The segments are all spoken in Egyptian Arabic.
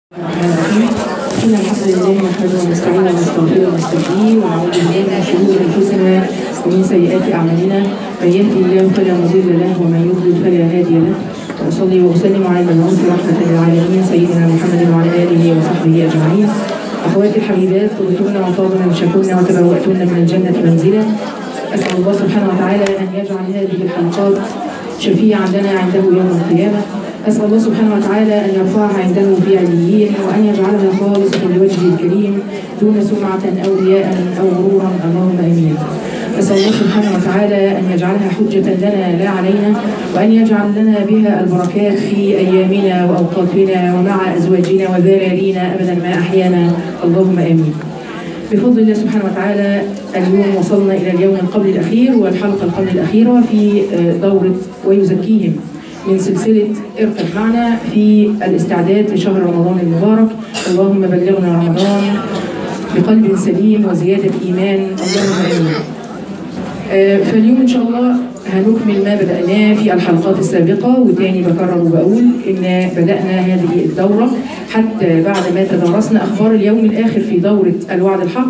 إن الحمد لله نحمده ونستعينه ونستغفره ونستهديه ونعوذ بالله من شرور أنفسنا ومن سيئات أعمالنا من يهدي الله فلا مضل له ومن يضلل فلا هادي له وأصلي وأسلم على المبعوث رحمة للعالمين سيدنا محمد وعلى آله وصحبه أجمعين أخواتي الحبيبات طلتن وطابن مشاكلن وتبوأتن من الجنة منزلا أسأل الله سبحانه وتعالى أن يجعل هذه الحلقات شفيعا لنا عنده يوم القيامة أسأل الله سبحانه وتعالى أن يرفعها عنده في عليين وأن يجعلها خالصة لوجهه الكريم دون سمعة أو رياء أو غرورا اللهم آمين أسأل الله سبحانه وتعالى أن يجعلها حجة لنا لا علينا وأن يجعل لنا بها البركات في أيامنا وأوقاتنا ومع أزواجنا وذرارينا أبدا ما أحيانا اللهم آمين بفضل الله سبحانه وتعالى اليوم وصلنا إلى اليوم القبل الأخير والحلقة القبل الأخيرة في دورة ويزكيهم من سلسلة اركب معنا في الاستعداد لشهر رمضان المبارك اللهم بلغنا رمضان بقلب سليم وزيادة إيمان اللهم آمين آه، فاليوم إن شاء الله هنكمل ما بدأناه في الحلقات السابقة وتاني بكرر وبقول إن بدأنا هذه الدورة حتى بعد ما تدارسنا أخبار اليوم الآخر في دورة الوعد الحق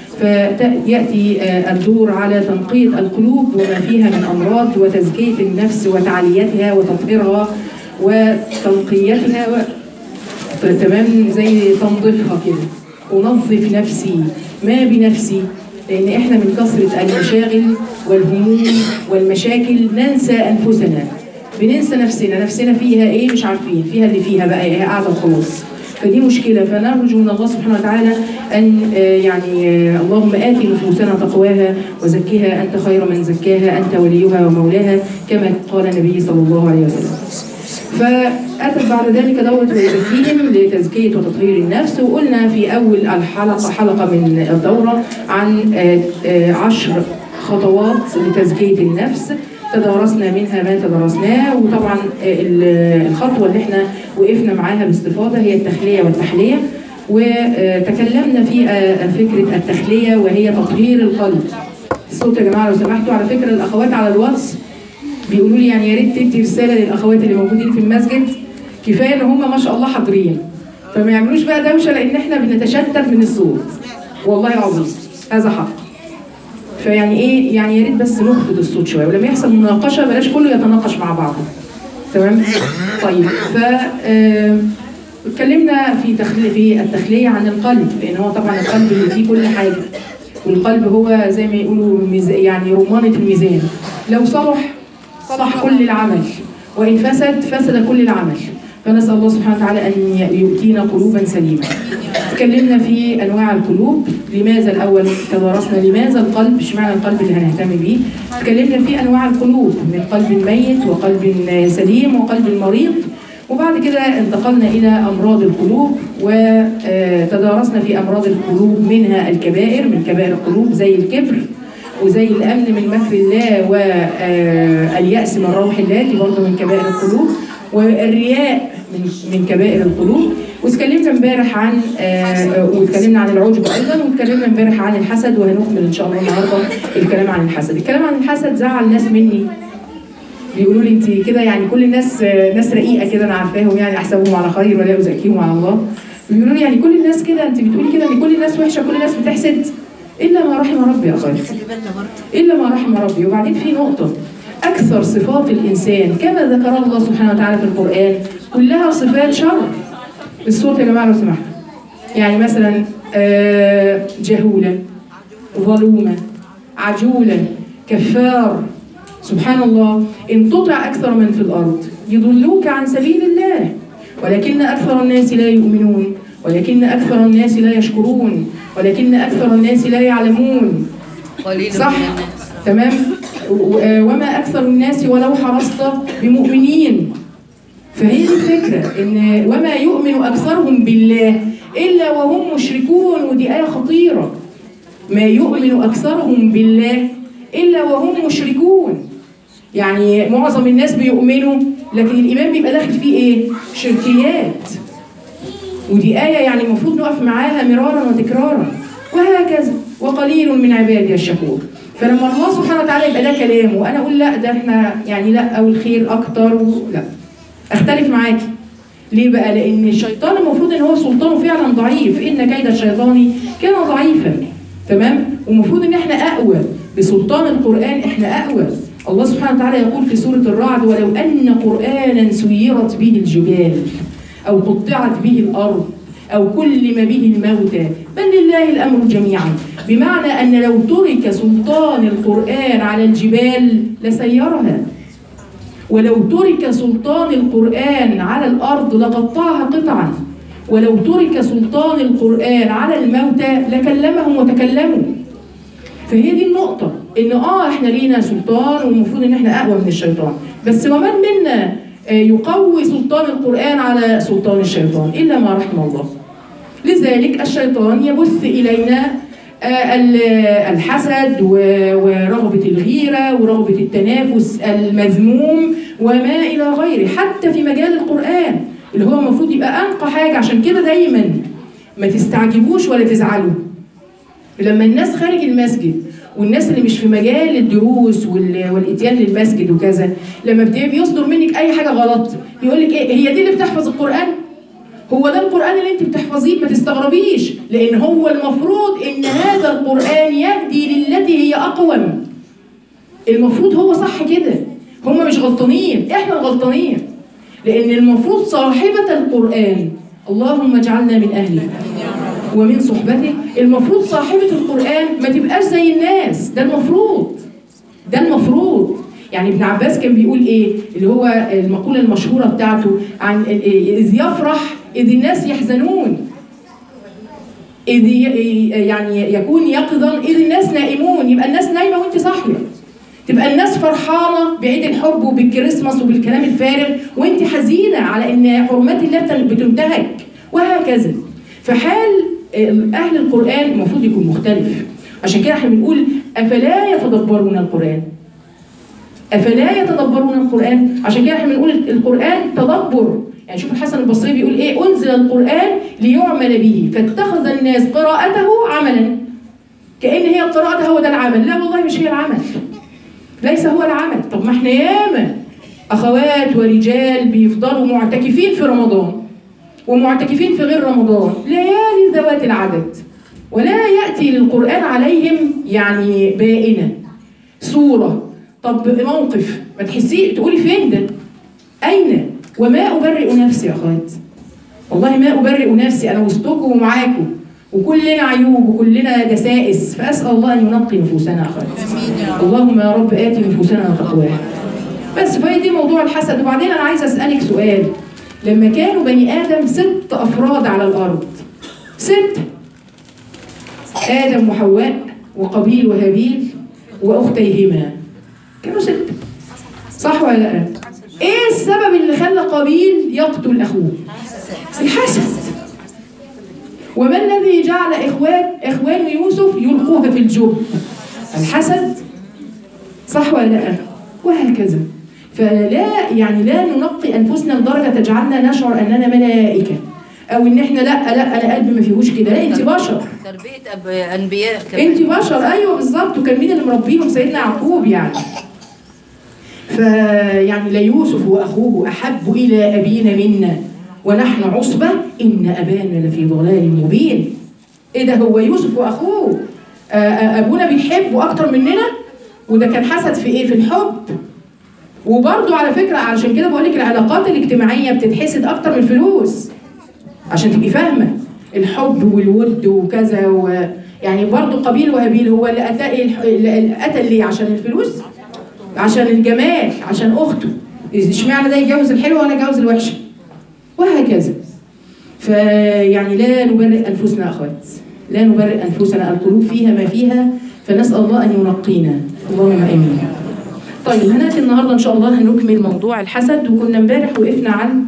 فيأتي آه، الدور على تنقية القلوب وما فيها من أمراض وتزكية النفس وتعليتها وتطهيرها وتنقيتها و... تمام زي تنظيفها كده أنظف نفسي ما بنفسي لأن إحنا من كثرة المشاغل والهموم والمشاكل ننسى أنفسنا بننسى نفسنا نفسنا فيها إيه مش عارفين فيها اللي فيها بقى إيه قاعدة وخلاص فدي مشكلة فنرجو من الله سبحانه وتعالى أن آه، يعني آه، اللهم آت نفوسنا تقواها وزكها أنت خير من زكاها أنت وليها ومولاها كما قال النبي صلى الله عليه وسلم فأتت بعد ذلك دورة ويزكيهم لتزكية وتطهير النفس وقلنا في أول الحلقة حلقة من الدورة عن آه، آه، عشر خطوات لتزكية النفس تدارسنا منها ما تدارسناه وطبعا آه، ال- الخطوة اللي احنا وقفنا معاها باستفاضة هي التخلية والتحلية وتكلمنا في آه، فكرة التخلية وهي تطهير القلب الصوت يا جماعة لو سمحتوا على فكرة الأخوات على الواتس بيقولوا لي يعني يا ريت تدي رساله للاخوات اللي موجودين في المسجد كفايه ان هم ما شاء الله حاضرين فما يعملوش بقى دوشه لان احنا بنتشتت من الصوت والله العظيم هذا حق فيعني ايه يعني يا ريت بس نخفض الصوت شويه ولما يحصل مناقشه بلاش كله يتناقش مع بعضه تمام طيب ف آه، اتكلمنا في تخلي في التخليه عن القلب لان هو طبعا القلب اللي فيه كل حاجه والقلب هو زي ما يقولوا ميز- يعني رمانه الميزان لو صلح صلح كل العمل وإن فسد فسد كل العمل فنسأل الله سبحانه وتعالى أن يؤتينا قلوبا سليمة تكلمنا في أنواع القلوب لماذا الأول تدارسنا لماذا القلب اشمعنى القلب اللي هنهتم بيه تكلمنا في أنواع القلوب من قلب ميت وقلب سليم وقلب مريض وبعد كده انتقلنا إلى أمراض القلوب وتدارسنا في أمراض القلوب منها الكبائر من كبائر القلوب زي الكبر وزي الامن من مكر الله والياس من روح الله دي برضه من كبائر القلوب والرياء من من كبائر القلوب واتكلمنا امبارح عن آه، واتكلمنا عن العجب ايضا واتكلمنا امبارح عن الحسد وهنكمل ان شاء الله النهارده الكلام عن الحسد الكلام عن الحسد زعل ناس مني بيقولوا لي انت كده يعني كل الناس آه، ناس رقيقه كده انا عارفاهم يعني احسبهم على خير ولا ازكيهم على الله بيقولوا لي يعني كل الناس كده انت بتقولي كده ان كل الناس وحشه كل الناس بتحسد الا ما رحم ربي يا اخواتي خلي بالنا برضه إلا ما رحم ربي وبعدين في نقطة أكثر صفات الإنسان كما ذكر الله سبحانه وتعالى في القرآن كلها صفات شر الصوت يا جماعة لو سمحتوا يعني مثلا آه، جهولة ظلومة عجولة كفار سبحان الله إن تطع أكثر من في الأرض يضلوك عن سبيل الله ولكن أكثر الناس لا يؤمنون ولكن أكثر الناس لا يشكرون ولكن أكثر الناس لا يعلمون قليل صح من الناس تمام و- آه، وما اكثر الناس ولو حرصت بمؤمنين فهي دي الفكره ان وما يؤمن اكثرهم بالله الا وهم مشركون ودي ايه خطيره ما يؤمن اكثرهم بالله الا وهم مشركون يعني معظم الناس بيؤمنوا لكن الايمان بيبقى داخل فيه ايه شركيات ودي آية يعني المفروض نقف معاها مرارا وتكرارا وهكذا وقليل من عبادي الشكور فلما الله سبحانه وتعالى يبقى ده كلامه وانا اقول لا ده احنا يعني لا او الخير اكتر و... لا اختلف معاكي ليه بقى؟ لأن الشيطان المفروض إن هو سلطانه فعلا ضعيف، إن كيد الشيطان كان ضعيفا. تمام؟ والمفروض إن إحنا أقوى بسلطان القرآن إحنا أقوى. الله سبحانه وتعالى يقول في سورة الرعد: ولو أن قرآنا سيرت به الجبال أو قطعت به الأرض أو كلم به الموتى بل لله الأمر جميعا بمعنى أن لو ترك سلطان القرآن على الجبال لسيرها ولو ترك سلطان القرآن على الأرض لقطعها قطعا ولو ترك سلطان القرآن على الموتى لكلمهم وتكلموا فهي دي النقطة إن آه إحنا لينا سلطان والمفروض إن إحنا أقوى من الشيطان بس ومن منا آه، يقوي سلطان القرآن على سلطان الشيطان إلا ما رحم الله لذلك الشيطان يبث إلينا آه، ال- الحسد و- ورغبة الغيرة ورغبة التنافس المذموم وما إلى غيره حتى في مجال القرآن اللي هو المفروض يبقى أنقى حاجة عشان كده دايما ما تستعجبوش ولا تزعلوا لما الناس خارج المسجد والناس اللي مش في مجال الدروس وال- والاتيان للمسجد وكذا لما بت- بيصدر منك اي حاجه غلط يقول لك ايه هي دي اللي بتحفظ القران هو ده القران اللي انت بتحفظيه ما تستغربيش لان هو المفروض ان هذا القران يهدي للتي هي اقوم المفروض هو صح كده هم مش غلطانين احنا الغلطانين لان المفروض صاحبه القران اللهم اجعلنا من اهله ومن صحبته المفروض صاحبة القرآن ما تبقاش زي الناس ده المفروض ده المفروض يعني ابن عباس كان بيقول ايه اللي هو المقولة المشهورة بتاعته عن ال- إيه؟ إذ يفرح إذ الناس يحزنون إذ ي- يعني يكون يقظا إذ الناس نائمون يبقى الناس نايمة وأنت صاحية تبقى الناس فرحانة بعيد الحب وبالكريسماس وبالكلام الفارغ وانت حزينة على ان حرمات الله بتن- بتنتهك وهكذا فحال أهل القرآن المفروض يكون مختلف عشان كده احنا بنقول أفلا يتدبرون القرآن أفلا يتدبرون القرآن عشان كده احنا بنقول القرآن تدبر يعني شوف الحسن البصري بيقول ايه أنزل القرآن ليعمل به فاتخذ الناس قراءته عملا كأن هي القراءة هو ده العمل لا والله مش هي العمل ليس هو العمل طب ما احنا ياما اخوات ورجال بيفضلوا معتكفين في رمضان ومعتكفين في غير رمضان ليالي ذوات العدد ولا ياتي للقران عليهم يعني بائنه صوره طب موقف ما تحسيه تقولي فين ده اين وما ابرئ نفسي يا اخوات والله ما ابرئ نفسي انا وسطكم ومعاكم وكلنا عيوب وكلنا دسائس فاسال الله ان ينقي نفوسنا يا اخوات اللهم يا رب آتي نفوسنا تقواها بس فهي دي موضوع الحسد وبعدين أنا عايزة أسألك سؤال لما كانوا بني آدم ست أفراد على الأرض ست آدم وحواء وقبيل وهابيل وأختيهما كانوا ست صح ولا لا؟ إيه السبب اللي خلى قبيل يقتل أخوه؟ الحسد وما الذي جعل إخوان إخوان يوسف يلقوها في الجب؟ الحسد صح ولا لا؟ وهكذا فلا يعني لا ننقي انفسنا لدرجه تجعلنا نشعر اننا ملائكه او ان احنا لا لا انا قلبي ما فيهوش كده لا انت بشر تربية أب... أنبياء كمان انت بشر ايوه بالظبط وكان مين اللي مربيهم سيدنا يعقوب يعني فيعني ليوسف واخوه احب الى ابينا منا ونحن عصبه ان ابانا لفي ضلال مبين ايه ده هو يوسف واخوه آه، آه، ابونا بيحبه اكتر مننا وده كان حسد في ايه في الحب وبرضو على فكره عشان كده بقول لك العلاقات الاجتماعيه بتتحسد اكتر من الفلوس عشان تبقي فاهمه الحب والود وكذا و يعني برضو قبيل وهابيل هو اللي قتل اللي قتل ليه عشان الفلوس عشان الجمال عشان اخته اشمعنى ده يتجوز الحلوه وانا اتجوز الوحشه وهكذا فيعني لا نبرئ انفسنا اخوات لا نبرئ انفسنا القلوب فيها ما فيها فنسال الله ان ينقينا اللهم امين طيب هناتي النهارده ان شاء الله هنكمل موضوع الحسد وكنا امبارح وقفنا عند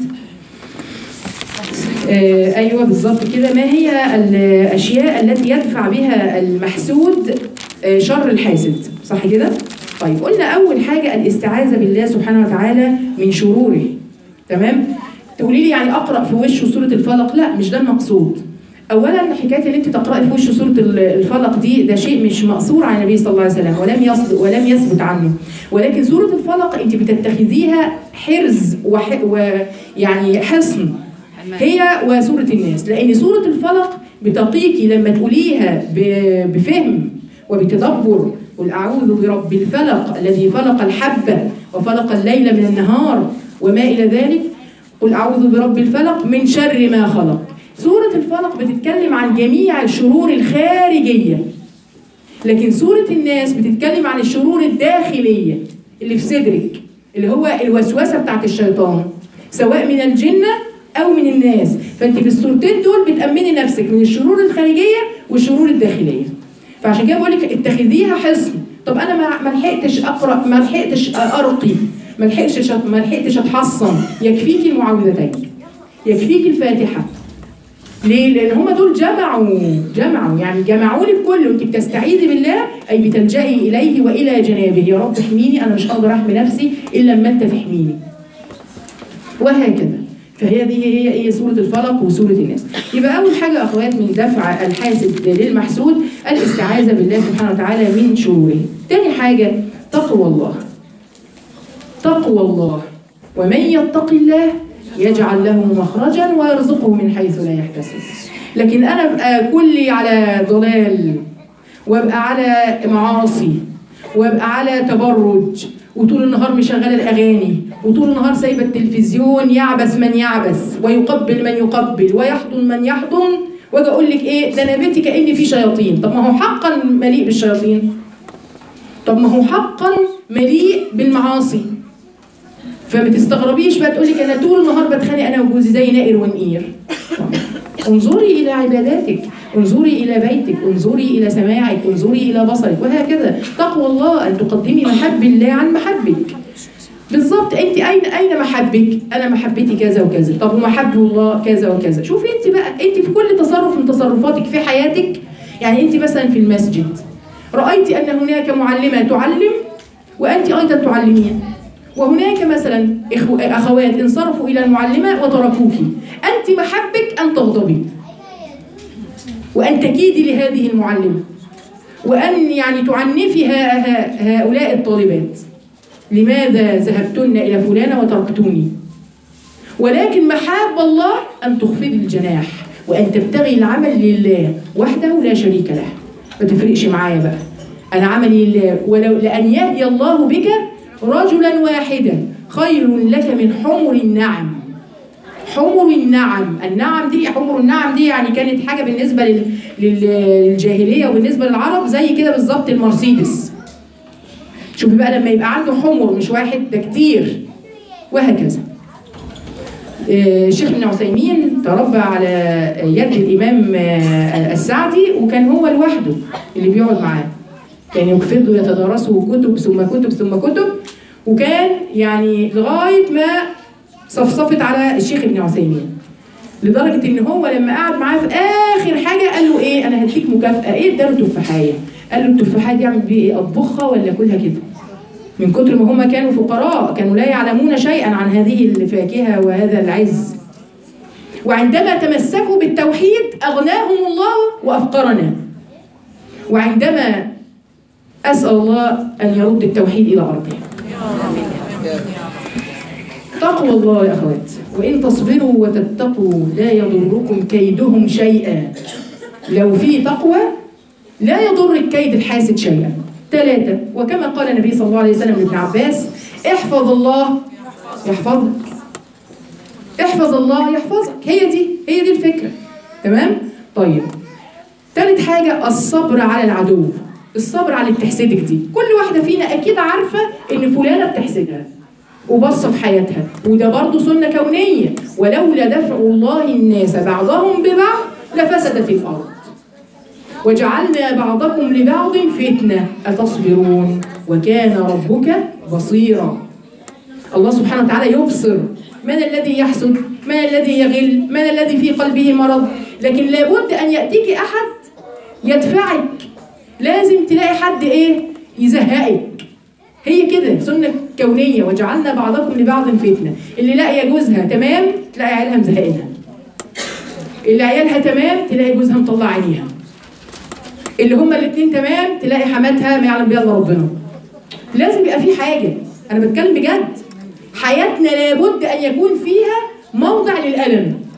آه ايوه بالظبط كده ما هي الاشياء التي يدفع بها المحسود آه شر الحاسد صح كده طيب قلنا اول حاجه الاستعاذه بالله سبحانه وتعالى من شروره تمام تقولي لي يعني اقرا في وشه سوره الفلق لا مش ده المقصود اولا حكايه ان انت تقراي في وشه سوره الفلق دي ده شيء مش مأثور عن النبي صلى الله عليه وسلم ولم يصدق ولم يثبت عنه ولكن سوره الفلق انت بتتخذيها حرز وح... ويعني حصن تمام. هي وسورة الناس لأن سورة الفلق بتقيكي لما تقوليها ب- بفهم وبتدبر قل أعوذ برب الفلق الذي فلق الحبة وفلق الليل من النهار وما إلى ذلك قل أعوذ برب الفلق من شر ما خلق سورة الفلق بتتكلم عن جميع الشرور الخارجية لكن سورة الناس بتتكلم عن الشرور الداخلية اللي في صدرك اللي هو الوسوسة بتاعت الشيطان سواء من الجنة أو من الناس فأنت بالسورتين دول بتأمني نفسك من الشرور الخارجية والشرور الداخلية فعشان كده بقول لك اتخذيها حصن طب أنا ما ما لحقتش أقرأ ما لحقتش أرقي ما لحقتش ما لحقتش أتحصن يكفيكي المعوذتين يكفيكي الفاتحة ليه؟ لأن هم دول جمعوا جمعوا يعني جمعوا لك كله أنت بتستعيذي بالله أي بتلجئي إليه وإلى جنابه يا رب احميني أنا مش هقدر أحمي نفسي إلا لما أنت تحميني. وهكذا فهي دي هي ايه سوره الفلق وسوره الناس يبقى اول حاجه يا اخوات من دفع الحاسد للمحسود الاستعاذه بالله سبحانه وتعالى من شروره تاني حاجه تقوى الله تقوى الله ومن يتق الله يجعل له مخرجا ويرزقه من حيث لا يحتسب لكن انا ابقى كلي على ضلال وابقى على معاصي وابقى على تبرج وطول النهار مشغله الاغاني وطول النهار سايبه التلفزيون يعبس من يعبس ويقبل من يقبل ويحضن من يحضن واجي اقول لك ايه ده انا بيتي كان في شياطين طب ما هو حقا مليء بالشياطين طب ما هو حقا مليء بالمعاصي فما تستغربيش بقى تقول لك انا طول النهار بتخانق انا وجوزي زي نائر ونقير انظري الى عباداتك انظري الى بيتك انظري الى سماعك انظري الى بصرك وهكذا تقوى الله ان تقدمي محب الله عن محبك بالظبط انت اين اين محبك انا محبتي كذا وكذا طب ومحب الله كذا وكذا شوفي انت بقى انت في كل تصرف من تصرفاتك في حياتك يعني انت مثلا في المسجد رايت ان هناك معلمه تعلم وانت ايضا تعلمين وهناك مثلا إخو... اخوات انصرفوا الى المعلمه وتركوك انت محبك ان تغضبي وان تكيدي لهذه المعلمه وان يعني تعنفي ها... ها... هؤلاء الطالبات لماذا ذهبتن الى فلانه وتركتوني ولكن محاب الله ان تخفضي الجناح وان تبتغي العمل لله وحده لا شريك له ما تفرقش معايا بقى انا عملي لله ولو لان يهدي الله بك رجلا واحدا خير لك من حمر النعم حمر النعم النعم دي حمر النعم دي يعني كانت حاجه بالنسبه لل... لل... للجاهليه وبالنسبه للعرب زي كده بالظبط المرسيدس شوفي بقى لما يبقى عنده حمر مش واحد ده كتير وهكذا آه، الشيخ ابن عثيمين تربى على يد الامام آه، السعدي وكان هو لوحده اللي بيقعد معاه كان يكفض يتدارسه كتب ثم كتب ثم كتب وكان يعني لغايه ما صفصفت على الشيخ ابن عثيمين لدرجه ان هو لما قعد معاه في اخر حاجه قال له ايه انا هديك مكافاه ايه اداله تفاحيه قال له التفاحه دي اعمل بيه ايه اطبخها ولا اكلها كده من كتر ما هم كانوا فقراء كانوا لا يعلمون شيئا عن هذه الفاكهه وهذا العز وعندما تمسكوا بالتوحيد اغناهم الله وافقرنا وعندما اسال الله ان يرد التوحيد الى ارضه تقوى الله يا اخوات وان تصبروا وتتقوا لا يضركم كيدهم شيئا لو في تقوى لا يضرك كيد الحاسد شيئا ثلاثة وكما قال النبي صلى الله عليه وسلم لابن عباس احفظ الله يحفظك احفظ الله يحفظك هي دي هي دي الفكرة تمام طيب ثالث حاجة الصبر على العدو الصبر على اللي بتحسدك دي كل واحدة فينا أكيد عارفة إن فلانة بتحسدها وبص في حياتها وده برضه سنة كونية ولولا دفع الله الناس بعضهم ببعض لفسدت الأرض وجعلنا بعضكم لبعض فتنة أتصبرون وكان ربك بصيرا الله سبحانه وتعالى يبصر من الذي يحسد من الذي يغل من الذي في قلبه مرض لكن لابد أن يأتيك أحد يدفعك لازم تلاقي حد إيه يزهقك هي كده سنة كونية وجعلنا بعضكم لبعض فتنة اللي لاقية جوزها تمام تلاقي عيالها مزهقينها اللي عيالها تمام تلاقي جوزها مطلع عينيها اللي هما الاثنين تمام تلاقي حماتها ما يعلم بها الا ربنا لازم يبقى في حاجه انا بتكلم بجد حياتنا لابد ان يكون فيها موضع للالم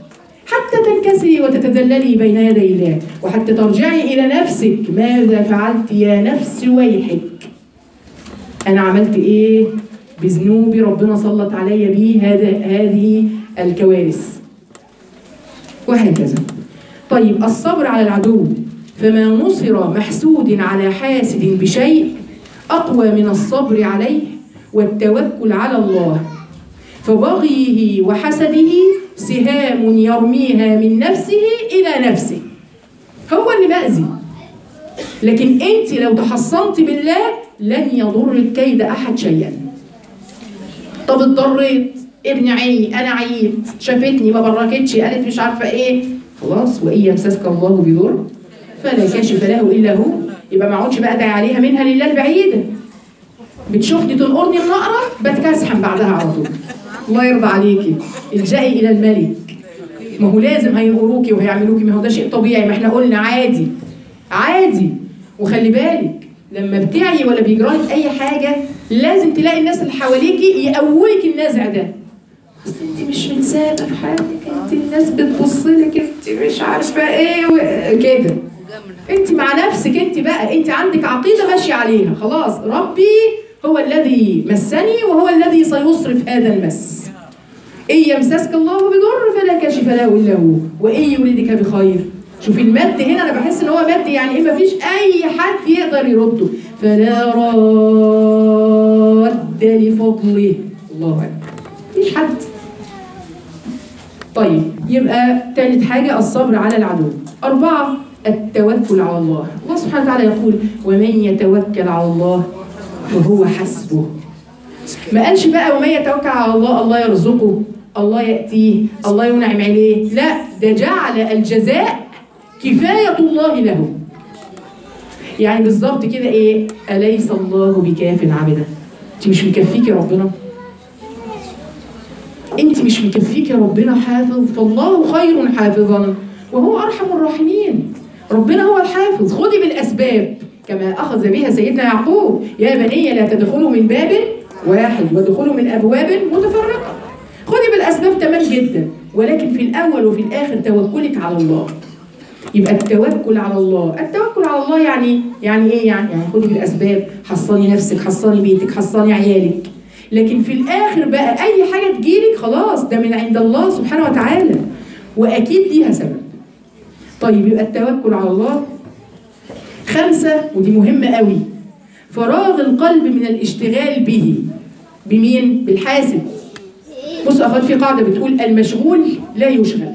حتى تنكسري وتتذللي بين يدي الله وحتى ترجعي إلى نفسك ماذا فعلت يا نفس ويحك أنا عملت إيه بذنوبي ربنا سلط علي بيه هذا هذه الكوارث وهكذا طيب الصبر على العدو فما نصر محسود على حاسد بشيء أقوى من الصبر عليه والتوكل على الله فبغيه وحسده سهام يرميها من نفسه إلى نفسه هو اللي مأذي لكن انت لو تحصنت بالله لن يضرك كيد احد شيئا طب اضطريت ابني عي انا عييت شافتني ما بركتش قالت مش عارفه ايه خلاص وان يمسسك الله بضر فلا كاشف له الا هو يبقى ما اقعدش بقى ادعي عليها منها لله البعيده بتشوفني تنقرني النقره بتكسحن بعدها على طول الله يرضى عليكي الجئي الى الملك ما هو لازم هينقروكي وهيعملوكي ما هو ده شيء طبيعي ما احنا قلنا عادي عادي وخلي بالك لما بتعي ولا بيجرالك اي حاجه لازم تلاقي الناس اللي حواليكي يقويك النزع ده اصل انت مش متسابه في حالك انت الناس بتبص لك انت مش عارفه ايه و- كده انت مع نفسك انت بقى انت عندك عقيده ماشيه عليها خلاص ربي هو الذي مسني وهو الذي سيصرف هذا المس إن يمسسك الله بضر فلا كاشف له إلا هو وإن يريدك بخير شوف المد هنا أنا بحس إن هو مد يعني إيه مفيش أي حد يقدر يرده فلا راد لفضله الله أكبر مفيش حد طيب يبقى ثالث حاجة الصبر على العدو أربعة التوكل على الله الله سبحانه وتعالى يقول ومن يتوكل على الله فهو حسبه ما قالش بقى ومن يتوكل على الله الله يرزقه الله يأتيه الله ينعم عليه لا ده جعل الجزاء كفاية الله له يعني بالظبط كده ايه أليس الله بكاف عبده انت مش مكفيك يا ربنا انت مش مكفيك يا ربنا حافظ فالله خير حافظا وهو ارحم الراحمين ربنا هو الحافظ خذي بالاسباب كما اخذ بها سيدنا يعقوب يا بني لا تدخلوا من باب واحد وادخلوا من ابواب متفرقه خذي بالاسباب تمام جدا ولكن في الاول وفي الاخر توكلك على الله يبقى التوكل على الله التوكل على الله يعني يعني ايه يعني يعني خدي بالاسباب حصني نفسك حصني بيتك حصني عيالك لكن في الاخر بقى اي حاجه تجيلك خلاص ده من عند الله سبحانه وتعالى واكيد ليها سبب طيب يبقى التوكل على الله خمسة ودي مهمة قوي فراغ القلب من الاشتغال به بمين؟ بالحاسب بص أخوات في قاعدة بتقول المشغول لا يشغل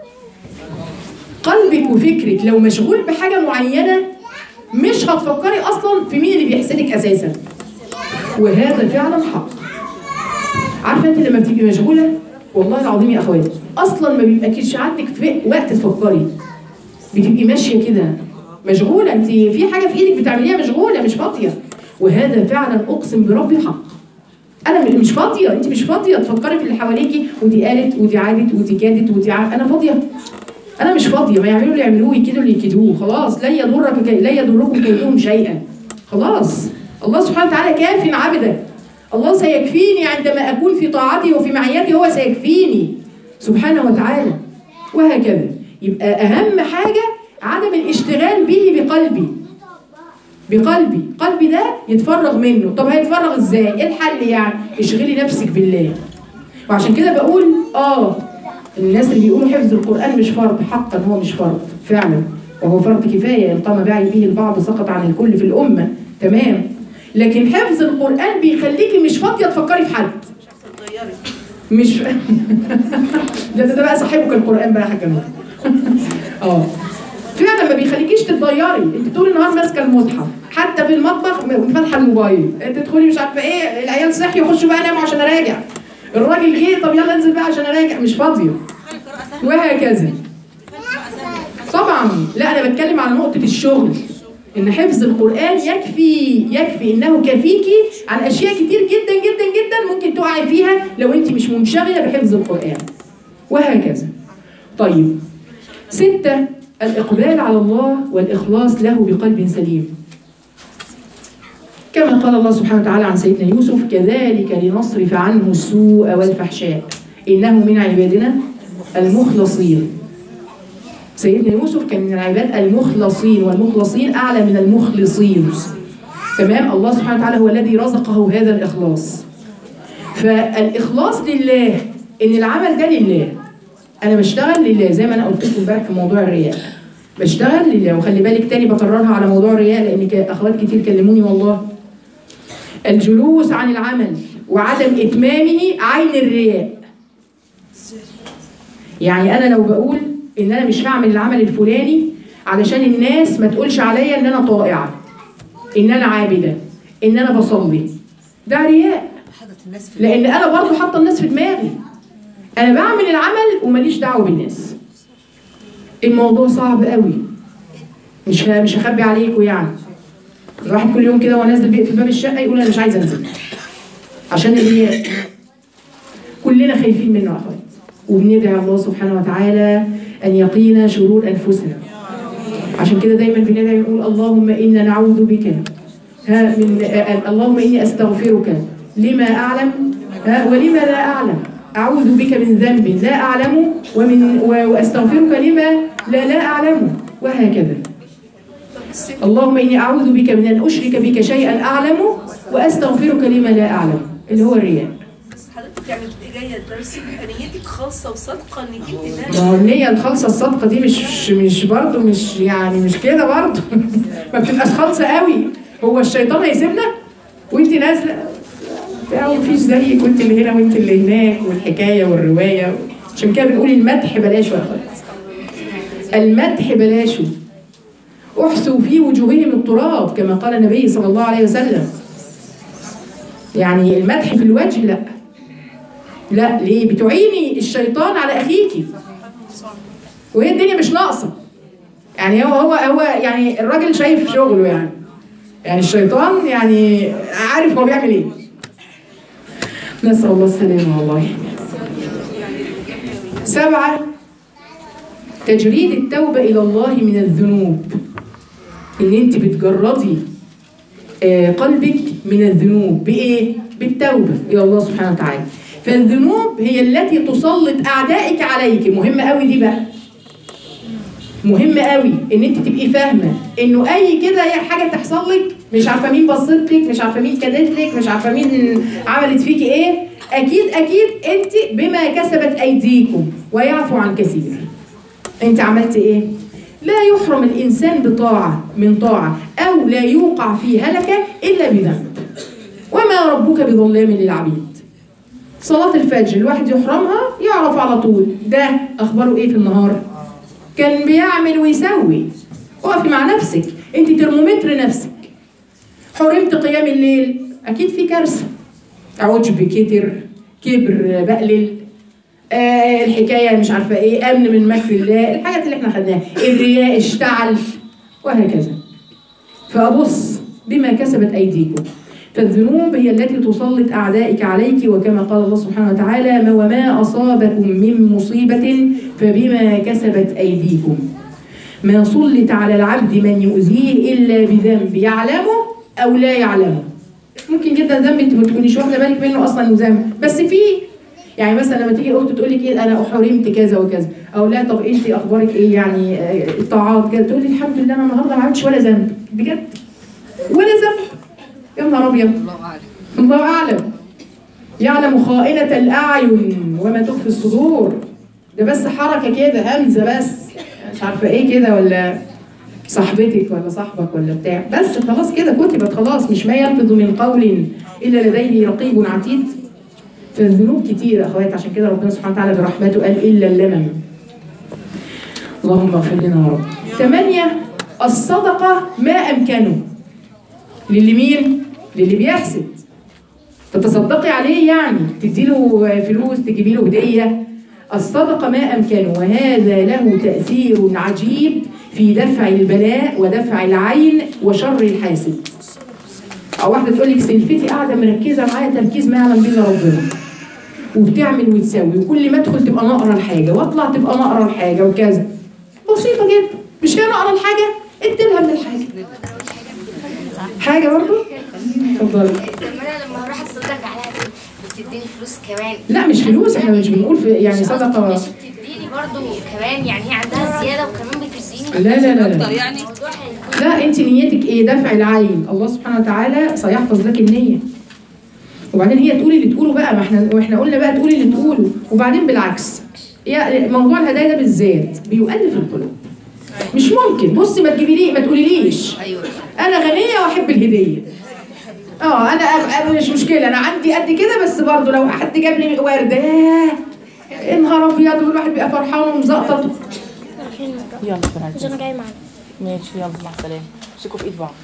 قلبك وفكرك لو مشغول بحاجة معينة مش هتفكري أصلا في مين اللي بيحسدك أساسا وهذا فعلا حق عارفة أنت لما بتبقي مشغولة والله العظيم يا أخواتي أصلا ما بيبقاش عندك في وقت تفكري بتبقي ماشية كده مشغولة أنت في حاجة في إيدك بتعمليها مشغولة مش فاضية وهذا فعلا أقسم بربي حق انا م- مش فاضيه انت مش فاضيه تفكري في اللي حواليكي ودي قالت ودي عادت ودي كادت ودي ع... انا فاضيه انا مش فاضيه ما يعملوا اللي يعملوه يكيدوا اللي يكيدوه خلاص لا يضرك كي... لا يضركم كيدهم شيئا خلاص الله سبحانه وتعالى كاف عبده الله سيكفيني عندما اكون في طاعته وفي معيته هو سيكفيني سبحانه وتعالى وهكذا يبقى اهم حاجه عدم الاشتغال به بقلبي بقلبي قلبي ده يتفرغ منه طب هيتفرغ ازاي ايه الحل يعني اشغلي نفسك بالله وعشان كده بقول اه الناس اللي بيقولوا حفظ القران مش فرض حقا هو مش فرض فعلا وهو فرض كفايه ان قام بعي به البعض سقط عن الكل في الامه تمام لكن حفظ القران بيخليكي مش فاضيه تفكري في حد مش ده ده بقى صاحبك القران بقى يا حاجه نور. اه فعلا ما بيخليكيش تتضيري انت طول النهار ماسكه المصحف حتى في المطبخ م- فاتحه الموبايل انت تدخلي مش عارفه ايه العيال صحي يخشوا بقى ناموا عشان اراجع الراجل جه طب يلا انزل بقى عشان اراجع مش فاضيه وهكذا طبعا لا انا بتكلم على نقطه الشغل ان حفظ القران يكفي يكفي انه كفيكي عن اشياء كتير جدا جدا جدا ممكن تقعي فيها لو انت مش منشغله بحفظ القران وهكذا طيب ستة الإقبال على الله والإخلاص له بقلب سليم كما قال الله سبحانه وتعالى عن سيدنا يوسف كذلك لنصرف عنه السوء والفحشاء إنه من عبادنا المخلصين سيدنا يوسف كان من العباد المخلصين والمخلصين اعلى من المخلصين تمام الله سبحانه وتعالى هو الذي رزقه هذا الاخلاص فالاخلاص لله ان العمل ده لله انا بشتغل لله زي ما انا قلت لكم امبارح في موضوع الرياء بشتغل لله وخلي بالك تاني بكررها على موضوع الرياء لان ك- اخوات كتير كلموني والله الجلوس عن العمل وعدم اتمامه عين الرياء يعني انا لو بقول ان انا مش هعمل العمل الفلاني علشان الناس ما تقولش عليا ان انا طائعه ان انا عابده ان انا بصلي ده رياء حضرت الناس في لان انا برضو حاطه الناس في دماغي انا بعمل العمل وماليش دعوه بالناس الموضوع صعب قوي مش ه- مش هخبي عليكم يعني الواحد كل يوم كده وهو نازل بيقفل باب الشقه يقول انا مش عايز انزل عشان الرياء كلنا خايفين منه يا اخوات وبندعي الله سبحانه وتعالى ان يقينا شرور انفسنا عشان كده دايما بندعي نقول اللهم انا نعوذ بك ها من آه، اللهم اني استغفرك لما اعلم ها ولما لا اعلم اعوذ بك من ذنب لا اعلمه ومن و- واستغفرك لما لا لا اعلمه وهكذا اللهم اني اعوذ بك من ان اشرك بك شيئا اعلمه واستغفرك لما لا اعلم اللي هو الرياء بس حضرتك يعني بتبقي جايه الدرس يبقى نيتك خاصه وصادقه انك انت ما هو النية الخالصة الصادقة دي مش مش برضه مش يعني مش كده برضه ما بتبقاش خالصة قوي هو الشيطان هيسيبنا وانت نازلة بتاع مفيش زيك وانت اللي هنا وانت اللي هناك والحكاية والرواية عشان كده بنقول المدح بلاش يا اخوات المدح بلاشه احثوا في وجوههم التراب كما قال النبي صلى الله عليه وسلم يعني المدح في الوجه لا لا ليه بتعيني الشيطان على اخيكي وهي الدنيا مش ناقصه يعني هو هو هو يعني الراجل شايف شغله يعني يعني الشيطان يعني عارف هو بيعمل ايه نسأل الله السلامة والله سبعة تجريد التوبة إلى الله من الذنوب إن أنت بتجردي آه، قلبك من الذنوب بإيه؟ بالتوبة إلى الله سبحانه وتعالى فالذنوب هي التي تسلط أعدائك عليك مهمة قوي دي بقى مهم قوي ان انت تبقي فاهمه انه اي كده اي حاجه تحصل لك مش عارفه مين بصت لك مش عارفه مين كدت لك مش عارفه مين عملت فيكي ايه اكيد اكيد انت بما كسبت ايديكم ويعفو عن كثير انت عملت ايه لا يحرم الانسان بطاعه من طاعه او لا يوقع في هلكه الا بذنب وما ربك بظلام للعبيد صلاة الفجر الواحد يحرمها يعرف على طول ده أخباره إيه في النهار كان بيعمل ويسوي وقفي مع نفسك انت ترمومتر نفسك حرمت قيام الليل اكيد في كارثه عجب كتر كبر بقلل آه الحكايه مش عارفه ايه امن من مكر الله الحاجات اللي احنا خدناها الرياء اشتعل وهكذا فابص بما كسبت ايديكم فالذنوب هي التي تسلط اعدائك عليك وكما قال الله سبحانه وتعالى ما وما اصابكم من مصيبه فبما كسبت ايديكم ما سلط على العبد من يؤذيه الا بذنب يعلمه او لا يعلمه ممكن جدا ذنب انت ما تكونيش واخده بالك منه اصلا انه ذنب بس فيه يعني مثلا لما تيجي اخت تقول لك ايه انا حرمت كذا وكذا او لا طب انت اخبارك ايه يعني آه، الطاعات كذا تقول لي الحمد لله انا النهارده ما عملتش ولا ذنب بجد ولا ذنب يا نهار ابيض الله اعلم الله اعلم يعلم خائنة الأعين وما تخفي الصدور ده بس حركة كده همزة بس مش عارفة ايه كده ولا صاحبتك ولا صاحبك ولا بتاع بس خلاص كده كتبت خلاص مش ما يلفظ من قول إلا لديه رقيب عتيد فالذنوب كتير يا اخوات عشان كده ربنا سبحانه وتعالى برحمته قال إلا اللمم اللهم اغفر لنا يا رب ثمانية الصدقة ما أمكنه للي مين؟ للي بيحسد تتصدقي عليه يعني تديله فلوس تجيبي له هديه الصدقه ما امكنه وهذا له تاثير عجيب في دفع البلاء ودفع العين وشر الحاسد او واحده تقول لك سلفتي قاعده مركزه معايا تركيز ما يعلم به الا ربنا وبتعمل وتسوي وكل ما ادخل تبقى نقرا الحاجه واطلع تبقى نقرا الحاجه وكذا بسيطه جدا مش هي نقرا الحاجه ادي لها من الحاجه حاجه برضه اتفضلي طب ما انا لما اروح اتصدق عليها دي بتديني فلوس كمان لا مش فلوس احنا مش بنقول في يعني مش قصدي صدقه مش بتديني برضو كمان يعني هي عندها زياده وكمان بتزيني لا لا لا, لا. اكتر يعني الموضوع هيكون لا انت نيتك ايه دفع العين الله سبحانه وتعالى سيحفظ لك النيه وبعدين هي تقولي اللي تقوله بقى ما احنا واحنا قلنا بقى تقولي اللي تقوله وبعدين بالعكس يا موضوع الهدايا ده بالذات بيؤلف القلوب مش ممكن بصي ما تجيبي لي ما تقوليليش ايوه انا غنيه واحب الهديه اه انا أب- أب- مش مشكله انا عندي قد كده بس برضه لو حد جاب لي ورده ياه يا نهار ابيض والواحد بيبقى فرحان ومزقطط يلا فرعون انا جاي معانا ماشي يلا مع السلامه امسكوا في ايد بعض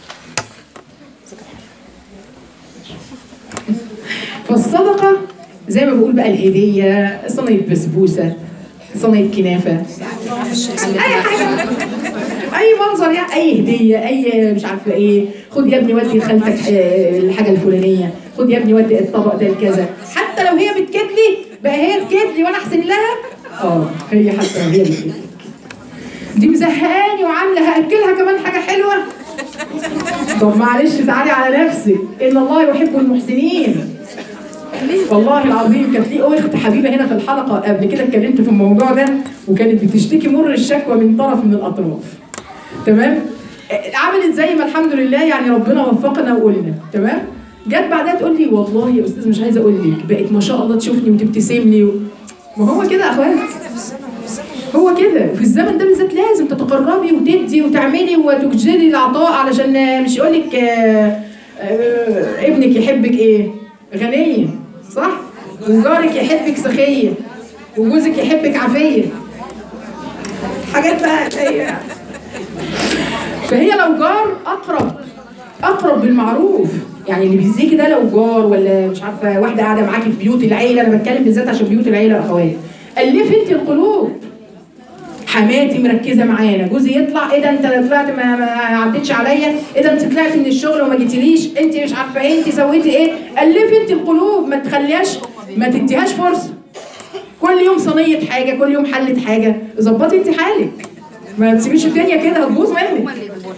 فالصدقة زي ما بقول بقى الهدية صينية بسبوسة صينية كنافة أي حاجة أي منظر يعني أي هدية أي مش عارفة إيه خد يا ابني ودي لخالتك آه، الحاجة الفلانية خد يا ابني ودي الطبق ده لكذا حتى لو هي بتكدلي بقى هي تكدلي وأنا أحسن لها اه هي حتى لو هي بتكدلي دي مزهقاني وعاملة هأكلها كمان حاجة حلوة طب معلش تعالي على نفسك ان الله يحب المحسنين والله العظيم كانت لي اخت حبيبه هنا في الحلقه قبل كده اتكلمت في الموضوع ده وكانت بتشتكي مر الشكوى من طرف من الاطراف تمام آه، عملت زي ما الحمد لله يعني ربنا وفقنا وقلنا تمام جت بعدها تقول لي والله يا استاذ مش عايزه اقول لك بقت ما شاء الله تشوفني وتبتسم لي و... ما هو كده يا اخوات هو كده وفي الزمن ده بالذات لازم تتقربي وتدي وتعملي وتجزلي العطاء علشان مش يقول لك ابنك يحبك ايه؟ غنية صح؟ وجارك يحبك سخية وجوزك يحبك عافية حاجات بقى هي فهي لو جار اقرب اقرب بالمعروف يعني اللي بيزيكي ده لو جار ولا مش عارفه واحده قاعده معاكي في بيوت العيله انا بتكلم بالذات عشان بيوت العيله اخوات الفي انت القلوب حماتي مركزه معانا جوزي يطلع ايه ده انت طلعت ما, ما عدتش عليا ايه ده انت طلعت من الشغل وما جيتيليش انت مش عارفه ايه انت سويتي ايه الفي انت القلوب ما تخليهاش ما تديهاش فرصه كل يوم صينيه حاجه كل يوم حله حاجه ظبطي انت حالك ما تسيبيش الدنيا كده هتبوظ منك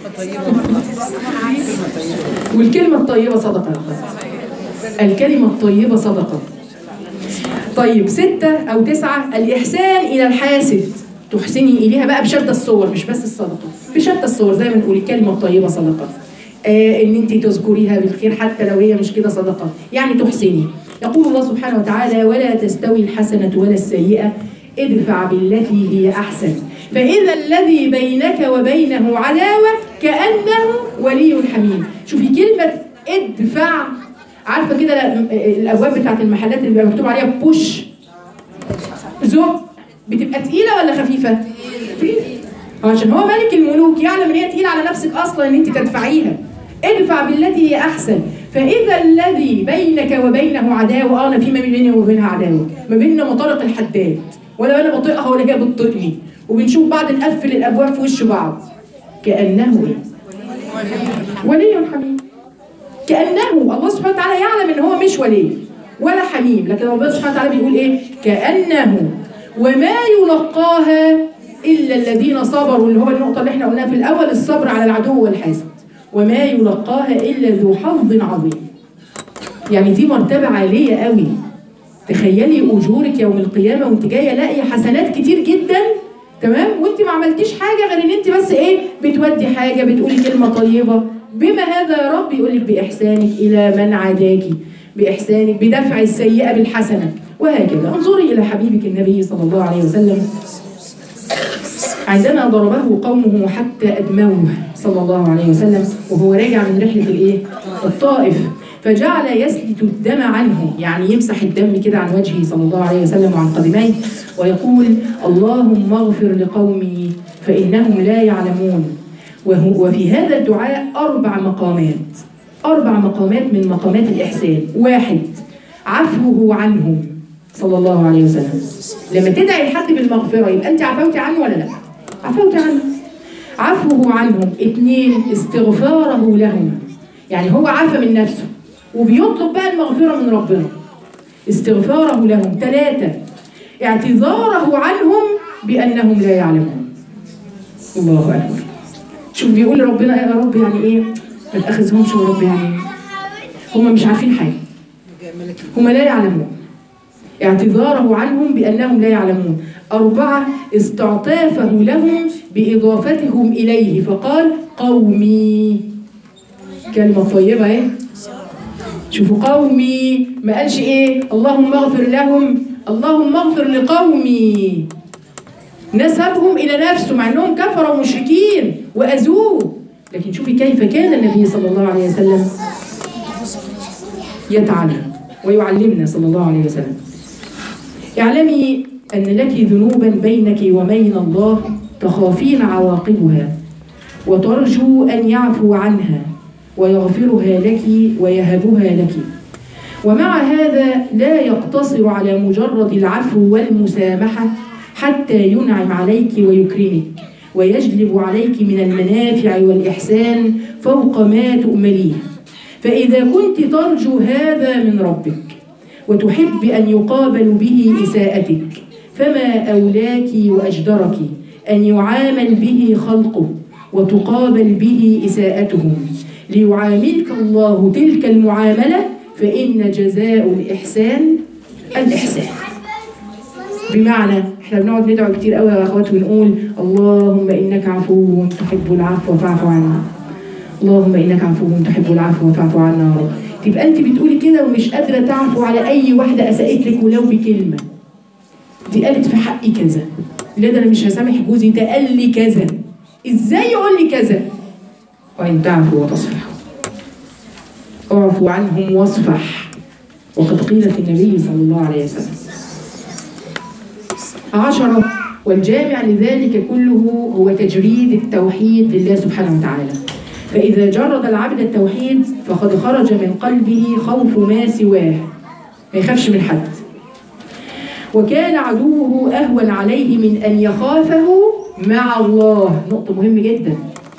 والكلمه الطيبه صدقه يا أخوات. الكلمه الطيبه صدقه طيب ستة أو تسعة الإحسان إلى الحاسد تحسني إليها بقى بشتى الصور مش بس الصدقة بشتى الصور زي ما نقول الكلمة الطيبة صدقة آه إن أنت تذكريها بالخير حتى لو هي مش كده صدقة يعني تحسني يقول الله سبحانه وتعالى ولا تستوي الحسنة ولا السيئة ادفع بالتي هي أحسن فإذا الذي بينك وبينه عداوة كأنه ولي حميم شوفي كلمة ادفع عارفه كده لا- الابواب بتاعت المحلات اللي بيبقى مكتوب عليها بوش زق بتبقى تقيله ولا خفيفه؟ تقيله آه، عشان هو ملك الملوك يعلم ان هي تقيله على نفسك اصلا ان انت تدفعيها ادفع بالتي هي احسن فاذا الذي بينك وبينه عداوه اه انا في ما بيني وبينها عداوه ما بيننا مطارق الحداد ولا انا بطيقها ولا هي بتطيقني وبنشوف بعض نقفل الابواب في وش بعض كانه ايه؟ ولي حميم كانه الله سبحانه وتعالى يعلم ان هو مش ولي ولا حميم لكن ربنا سبحانه وتعالى بيقول ايه كانه وما يلقاها الا الذين صبروا اللي هو النقطه اللي احنا قلناها في الاول الصبر على العدو والحاسد وما يلقاها الا ذو حظ عظيم يعني دي مرتبه عاليه قوي تخيلي اجورك يوم القيامه وانت جايه لاقيه حسنات كتير جدا تمام وانت ما عملتيش حاجه غير ان انت بس ايه بتودي حاجه بتقولي كلمه طيبه بما هذا يا رب يقول لك باحسانك الى من عاداكي باحسانك بدفع السيئه بالحسنه وهكذا انظري الى حبيبك النبي صلى الله عليه وسلم عندما ضربه قومه حتى أدموه صلى الله عليه وسلم وهو راجع من رحلة الإيه؟ الطائف فجعل يسلت الدم عنه يعني يمسح الدم كده عن وجهه صلى الله عليه وسلم وعن قدميه ويقول اللهم اغفر لقومي فإنهم لا يعلمون وهو وفي هذا الدعاء أربع مقامات أربع مقامات من مقامات الإحسان واحد عفوه عنهم صلى الله عليه وسلم لما تدعي لحد بالمغفرة يبقى أنت عفوتي عنه ولا لا؟ عفوتي عنه عفوه عنهم اثنين استغفاره لهم يعني هو عفى من نفسه وبيطلب بقى المغفرة من ربنا استغفاره لهم ثلاثة اعتذاره عنهم بأنهم لا يعلمون الله أكبر شوف بيقول لربنا يا رب يعني ايه ما تاخذهمش يا رب يعني هم مش عارفين حاجه هم لا يعلمون اعتذاره عنهم بأنهم لا يعلمون أربعة استعطافه لهم بإضافتهم إليه فقال قومي كلمة طيبة اهي شوفوا قومي ما قالش ايه اللهم اغفر لهم اللهم اغفر لقومي نسبهم الى نفسه مع انهم كفروا ومشركين واذوه لكن شوفي كيف كان النبي صلى الله عليه وسلم يتعلم ويعلمنا صلى الله عليه وسلم اعلمي ان لك ذنوبا بينك وبين الله تخافين عواقبها وترجو ان يعفو عنها ويغفرها لك ويهبها لك ومع هذا لا يقتصر على مجرد العفو والمسامحة حتى ينعم عليك ويكرمك ويجلب عليك من المنافع والإحسان فوق ما تؤمليه فإذا كنت ترجو هذا من ربك وتحب أن يقابل به إساءتك فما أولاك وأجدرك أن يعامل به خلقه وتقابل به إساءتهم ليعاملك الله تلك المعاملة فإن جزاء الإحسان الإحسان بمعنى احنا بنقعد ندعو كتير قوي يا اخوات ونقول اللهم انك عفو تحب العفو فاعف عنا اللهم انك عفو تحب العفو فاعف عنا يا رب تبقى انت بتقولي كده ومش قادره تعفو على اي واحده اساءت لك ولو بكلمه دي قالت في حقي كذا لا ده انا مش هسامح جوزي ده قال لي كذا ازاي يقول لي كذا وان تعفو وتصفح اعفو عنهم واصفح وقد قيل في النبي صلى الله عليه وسلم عشرة والجامع لذلك كله هو تجريد التوحيد لله سبحانه وتعالى فإذا جرد العبد التوحيد فقد خرج من قلبه خوف ما سواه ما يخافش من حد وكان عدوه أهون عليه من أن يخافه مع الله نقطة مهمة جدا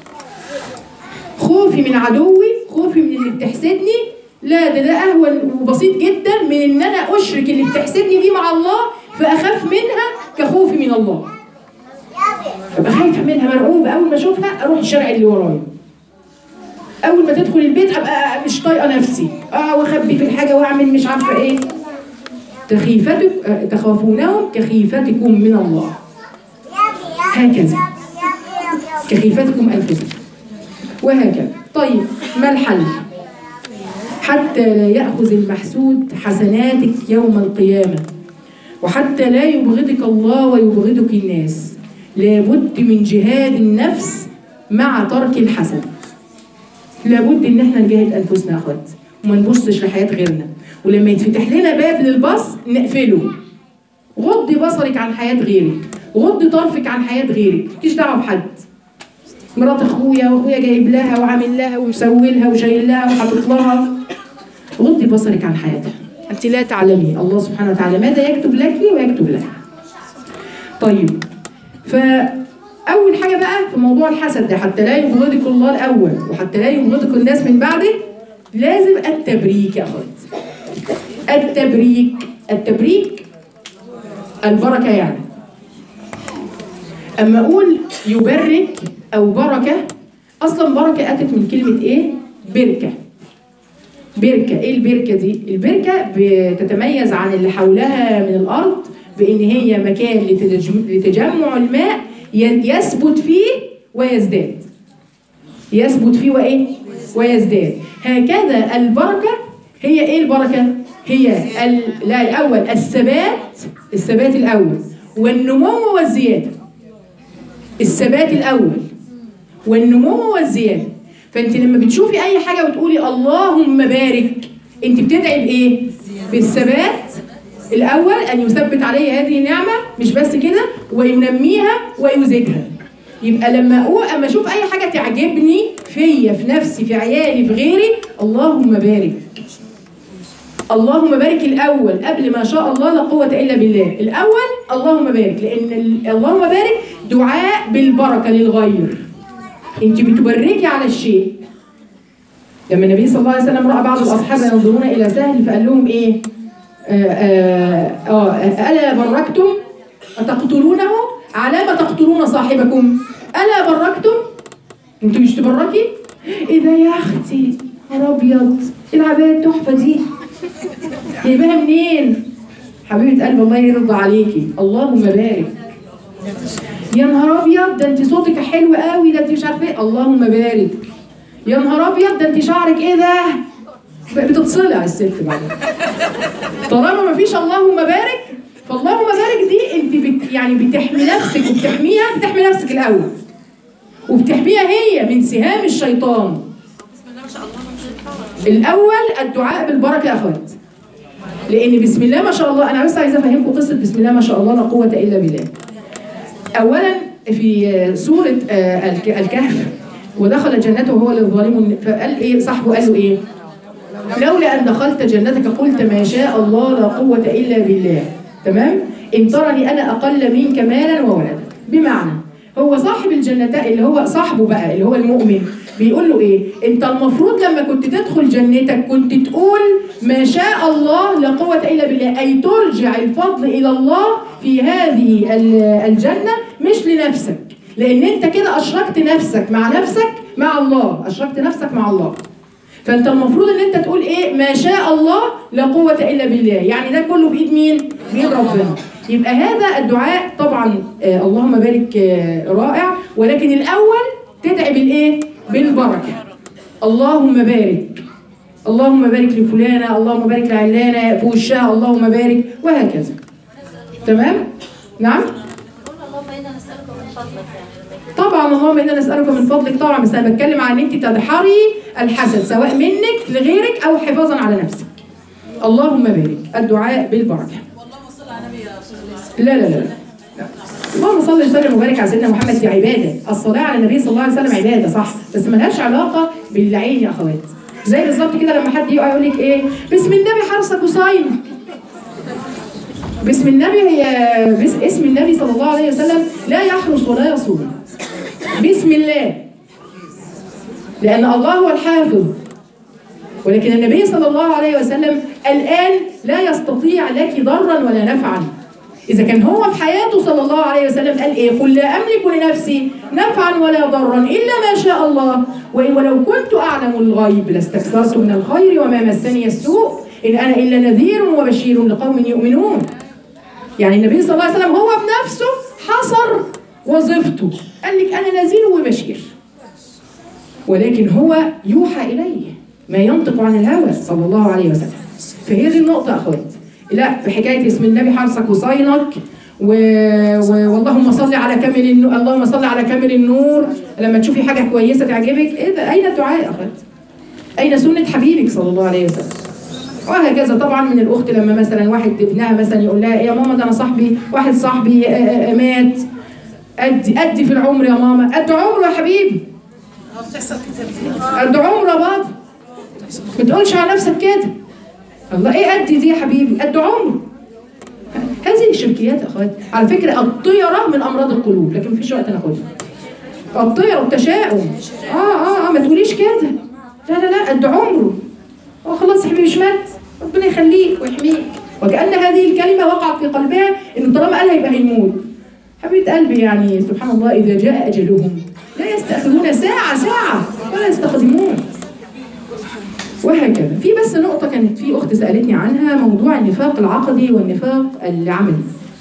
خوفي من عدوي خوفي من اللي بتحسدني لا ده ده اهون وبسيط جدا من ان انا اشرك اللي بتحسدني دي مع الله فاخاف منها كخوفي من الله ابقى خايفه منها مرعوبه اول ما اشوفها اروح الشارع اللي ورايا اول ما تدخل البيت ابقى مش طايقه نفسي اه واخبي في الحاجه واعمل مش عارفه ايه تخيفتك آه، تخافونهم كخيفتكم من الله هكذا كخيفتكم انفسكم وهكذا طيب ما الحل حتى لا يأخذ المحسود حسناتك يوم القيامة وحتى لا يبغضك الله ويبغضك الناس لابد من جهاد النفس مع ترك الحسد لابد ان احنا نجاهد انفسنا يا اخوات وما نبصش لحياة غيرنا ولما يتفتح لنا باب للبص نقفله غضي بصرك عن حياة غيرك غضي طرفك عن حياة غيرك مالكيش دعوة بحد مرات اخويا واخويا جايب لها وعامل لها ومسوي لها وشايل لها وحاطط لها غضي بصرك عن حياتها انت لا تعلمي الله سبحانه وتعالى ماذا يكتب لك ويكتب لها طيب فاول حاجه بقى في موضوع الحسد ده حتى لا يبغضك الله الاول وحتى لا يبغضك الناس من بعده لازم التبريك يا اخوات التبريك التبريك البركه يعني اما اقول يبرك او بركه اصلا بركه اتت من كلمه ايه بركه بركه ايه البركه دي البركه بتتميز عن اللي حولها من الارض بان هي مكان لتجم- لتجمع الماء ي- يثبت فيه ويزداد يثبت فيه وايه ويزداد هكذا البركه هي ايه البركه هي ال... لا الاول الثبات الثبات الاول والنمو والزياده الثبات الاول والنمو والزياده فانت لما بتشوفي اي حاجه وتقولي اللهم بارك انت بتدعي بايه بالثبات الاول ان يثبت علي هذه النعمه مش بس كده وينميها ويزيدها يبقى لما اقول اما اشوف اي حاجه تعجبني فيا في نفسي في عيالي في غيري اللهم بارك اللهم بارك الاول قبل ما شاء الله لا قوه الا بالله الاول اللهم بارك لان ال- اللهم بارك دعاء بالبركه للغير انت بتبركي على الشيء لما النبي صلى الله عليه وسلم راى بعض الاصحاب ينظرون الى سهل فقال لهم ايه آه آه آه الا بركتم اتقتلونه على ما تقتلون صاحبكم الا بركتم انت مش تبركي ايه ده يا اختي نهار ابيض إيه العبايه التحفه دي جايباها منين حبيبه قلب الله يرضى عليكي اللهم بارك يا نهار ابيض ده انت صوتك حلو قوي ده انت مش عارفه ايه اللهم بارك يا نهار ابيض ده انت شعرك ايه ده بتتصلع الست بعد طالما ما فيش اللهم بارك فاللهم بارك دي انت بت يعني بتحمي نفسك وبتحميها بتحمي نفسك الاول وبتحميها هي من سهام الشيطان الاول الدعاء بالبركه يا اخوات لان بسم الله ما شاء الله انا بس عايزه افهمكم قصه بسم الله ما شاء الله لا قوه الا بالله اولا في سوره آه، الك- الكهف ودخل جنته وهو للظالم فقال ايه صاحبه قال له ايه لولا ان دخلت جنتك قلت ما شاء الله لا قوه الا بالله تمام ان ترني انا اقل منك مالا وولدا بمعنى هو صاحب الجنتين اللي هو صاحبه بقى اللي هو المؤمن بيقول له ايه انت المفروض لما كنت تدخل جنتك كنت تقول ما شاء الله لا قوه الا بالله اي ترجع الفضل الى الله في هذه ال- الجنه مش لنفسك لان انت كده اشركت نفسك مع نفسك مع الله اشركت نفسك مع الله فانت المفروض ان انت تقول ايه ما شاء الله لا قوه الا بالله يعني ده كله بايد مين بايد ربنا يبقى هذا الدعاء طبعا آه اللهم بارك آه رائع ولكن الاول تدعي بالايه بالبركه اللهم بارك اللهم بارك لفلانه اللهم بارك لعلانه في وشها اللهم بارك وهكذا تمام نعم اللهم انا نسالك من فضلك يعني طبعا اللهم انا نسالك من فضلك طبعا بس انا بتكلم عن ان انت تدحري الحسد سواء منك لغيرك او حفاظا على نفسك اللهم بارك الدعاء بالبركه لا لا لا لا. اللهم صل وسلم وبارك على سيدنا محمد دي عباده الصلاه على النبي صلى الله عليه وسلم عباده صح بس ملهاش علاقه بالعين يا اخوات زي بالظبط كده لما حد يقع يقول لك ايه بسم النبي حرصك وصايمك بسم النبي هي بس اسم النبي صلى الله عليه وسلم لا يحرس ولا يصوم بسم الله لأن الله هو الحافظ ولكن النبي صلى الله عليه وسلم الآن لا يستطيع لك ضرا ولا نفعا إذا كان هو في حياته صلى الله عليه وسلم قال إيه قل لا أملك لنفسي نفعا ولا ضرا إلا ما شاء الله وإن ولو كنت أعلم الغيب لاستكثرت من الخير وما مسني السوء إن أنا إلا نذير وبشير لقوم يؤمنون يعني النبي صلى الله عليه وسلم هو بنفسه حصر وظيفته قال لك انا نذير وبشير ولكن هو يوحى اليه ما ينطق عن الهوى صلى الله عليه وسلم فهي دي النقطه اخوات لا في حكايه اسم النبي حرصك وصينك و... و... واللهم صل على كامل النور اللهم صل على كامل النور لما تشوفي حاجه كويسه تعجبك ايه ده اين الدعاء يا اخوات اين سنه حبيبك صلى الله عليه وسلم وهكذا طبعا من الاخت لما مثلا واحد ابنها مثلا يقول لها يا ماما ده انا صاحبي واحد صاحبي آه، آه، مات ادي ادي في العمر يا ماما قد عمره يا حبيبي بتحصل كتير دي قد عمره بابا ما تقولش على نفسك كده الله ايه قد دي يا حبيبي قد عمره هذه الشركيات يا اخوات على فكره الطيره من امراض القلوب لكن مفيش وقت ناخدها الطيره والتشاؤم اه اه اه ما تقوليش كده لا لا لا قد عمره هو خلاص يا حبيبي مش مات ربنا يخليك ويحميك وكأن هذه الكلمة وقعت في قلبها إن طالما قالها يبقى هيموت حبيبة قلبي يعني سبحان الله إذا جاء أجلهم لا يستأخرون ساعة ساعة ولا يستقدمون وهكذا في بس نقطة كانت في أخت سألتني عنها موضوع النفاق العقدي والنفاق العملي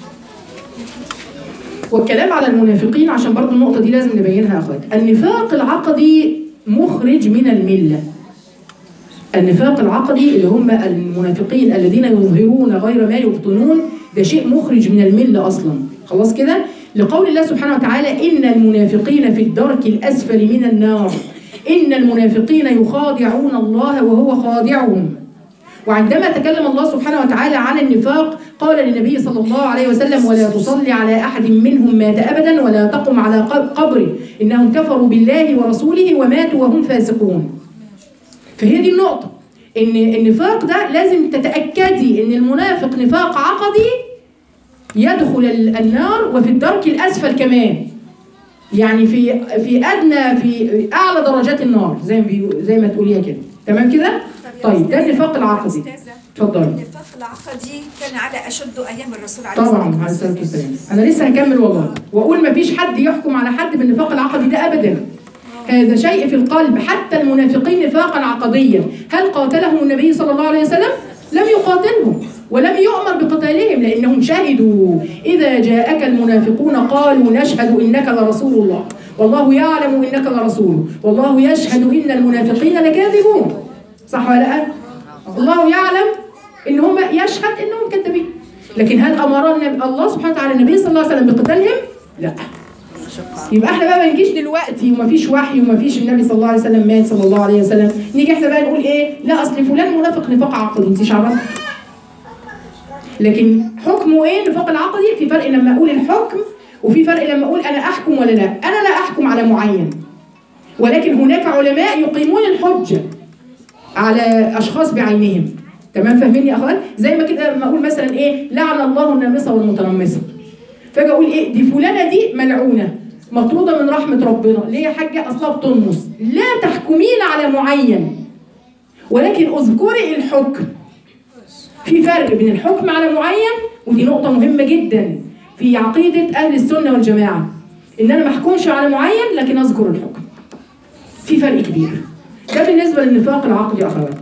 والكلام على المنافقين عشان برضو النقطة دي لازم نبينها يا أخوات النفاق العقدي مخرج من الملة النفاق العقدي اللي هم المنافقين الذين يظهرون غير ما يبطنون ده شيء مخرج من الملة أصلا خلاص كده لقول الله سبحانه وتعالى إن المنافقين في الدرك الأسفل من النار إن المنافقين يخادعون الله وهو خادعهم وعندما تكلم الله سبحانه وتعالى عن النفاق قال للنبي صلى الله عليه وسلم ولا تصلي على أحد منهم مات أبدا ولا تقم على قبره إنهم كفروا بالله ورسوله وماتوا وهم فاسقون فهي دي النقطة إن النفاق ده لازم تتأكدي إن المنافق نفاق عقدي يدخل ال- النار وفي الدرك الأسفل كمان يعني في في أدنى في أعلى درجات النار زي ما بيقو- زي ما تقوليها كده تمام كده؟ طيب ده النفاق العقدي اتفضلي النفاق العقدي كان على أشد أيام الرسول عليه الصلاة طبعا عليه الصلاه والسلام انا لسه هكمل والله واقول ما فيش حد يحكم على حد بالنفاق العقدي ده ابدا هذا شيء في القلب حتى المنافقين نفاقا عقديا هل قاتلهم النبي صلى الله عليه وسلم لم يقاتلهم ولم يؤمر بقتالهم لانهم شهدوا اذا جاءك المنافقون قالوا نشهد انك لرسول الله والله يعلم انك لرسوله والله يشهد ان المنافقين لكاذبون صح ولا لا الله يعلم ان هم يشهد انهم كذابين لكن هل امر النبي الله سبحانه وتعالى النبي صلى الله عليه وسلم بقتالهم لا يبقى احنا بقى ما نجيش دلوقتي ومفيش وحي ومفيش النبي صلى الله عليه وسلم مات صلى الله عليه وسلم نيجي احنا بقى نقول ايه لا اصل فلان منافق نفاق عقدي انت مش عارفه لكن حكمه ايه النفاق العقدي في فرق لما اقول الحكم وفي فرق لما اقول انا احكم ولا لا انا لا احكم على معين ولكن هناك علماء يقيمون الحجه على اشخاص بعينهم تمام فاهمين يا اخوان زي ما كده لما اقول مثلا ايه لعن الله النامصه والمتنمصه فاجي اقول ايه دي فلانه دي ملعونه مطروده من رحمه ربنا ليه يا حاجه اصلها بتنمص لا تحكمين على معين ولكن اذكري الحكم في فرق بين الحكم على معين ودي نقطة مهمة جدا في عقيدة أهل السنة والجماعة إن أنا ما أحكمش على معين لكن أذكر الحكم في فرق كبير ده بالنسبة للنفاق العقدي يا أخوات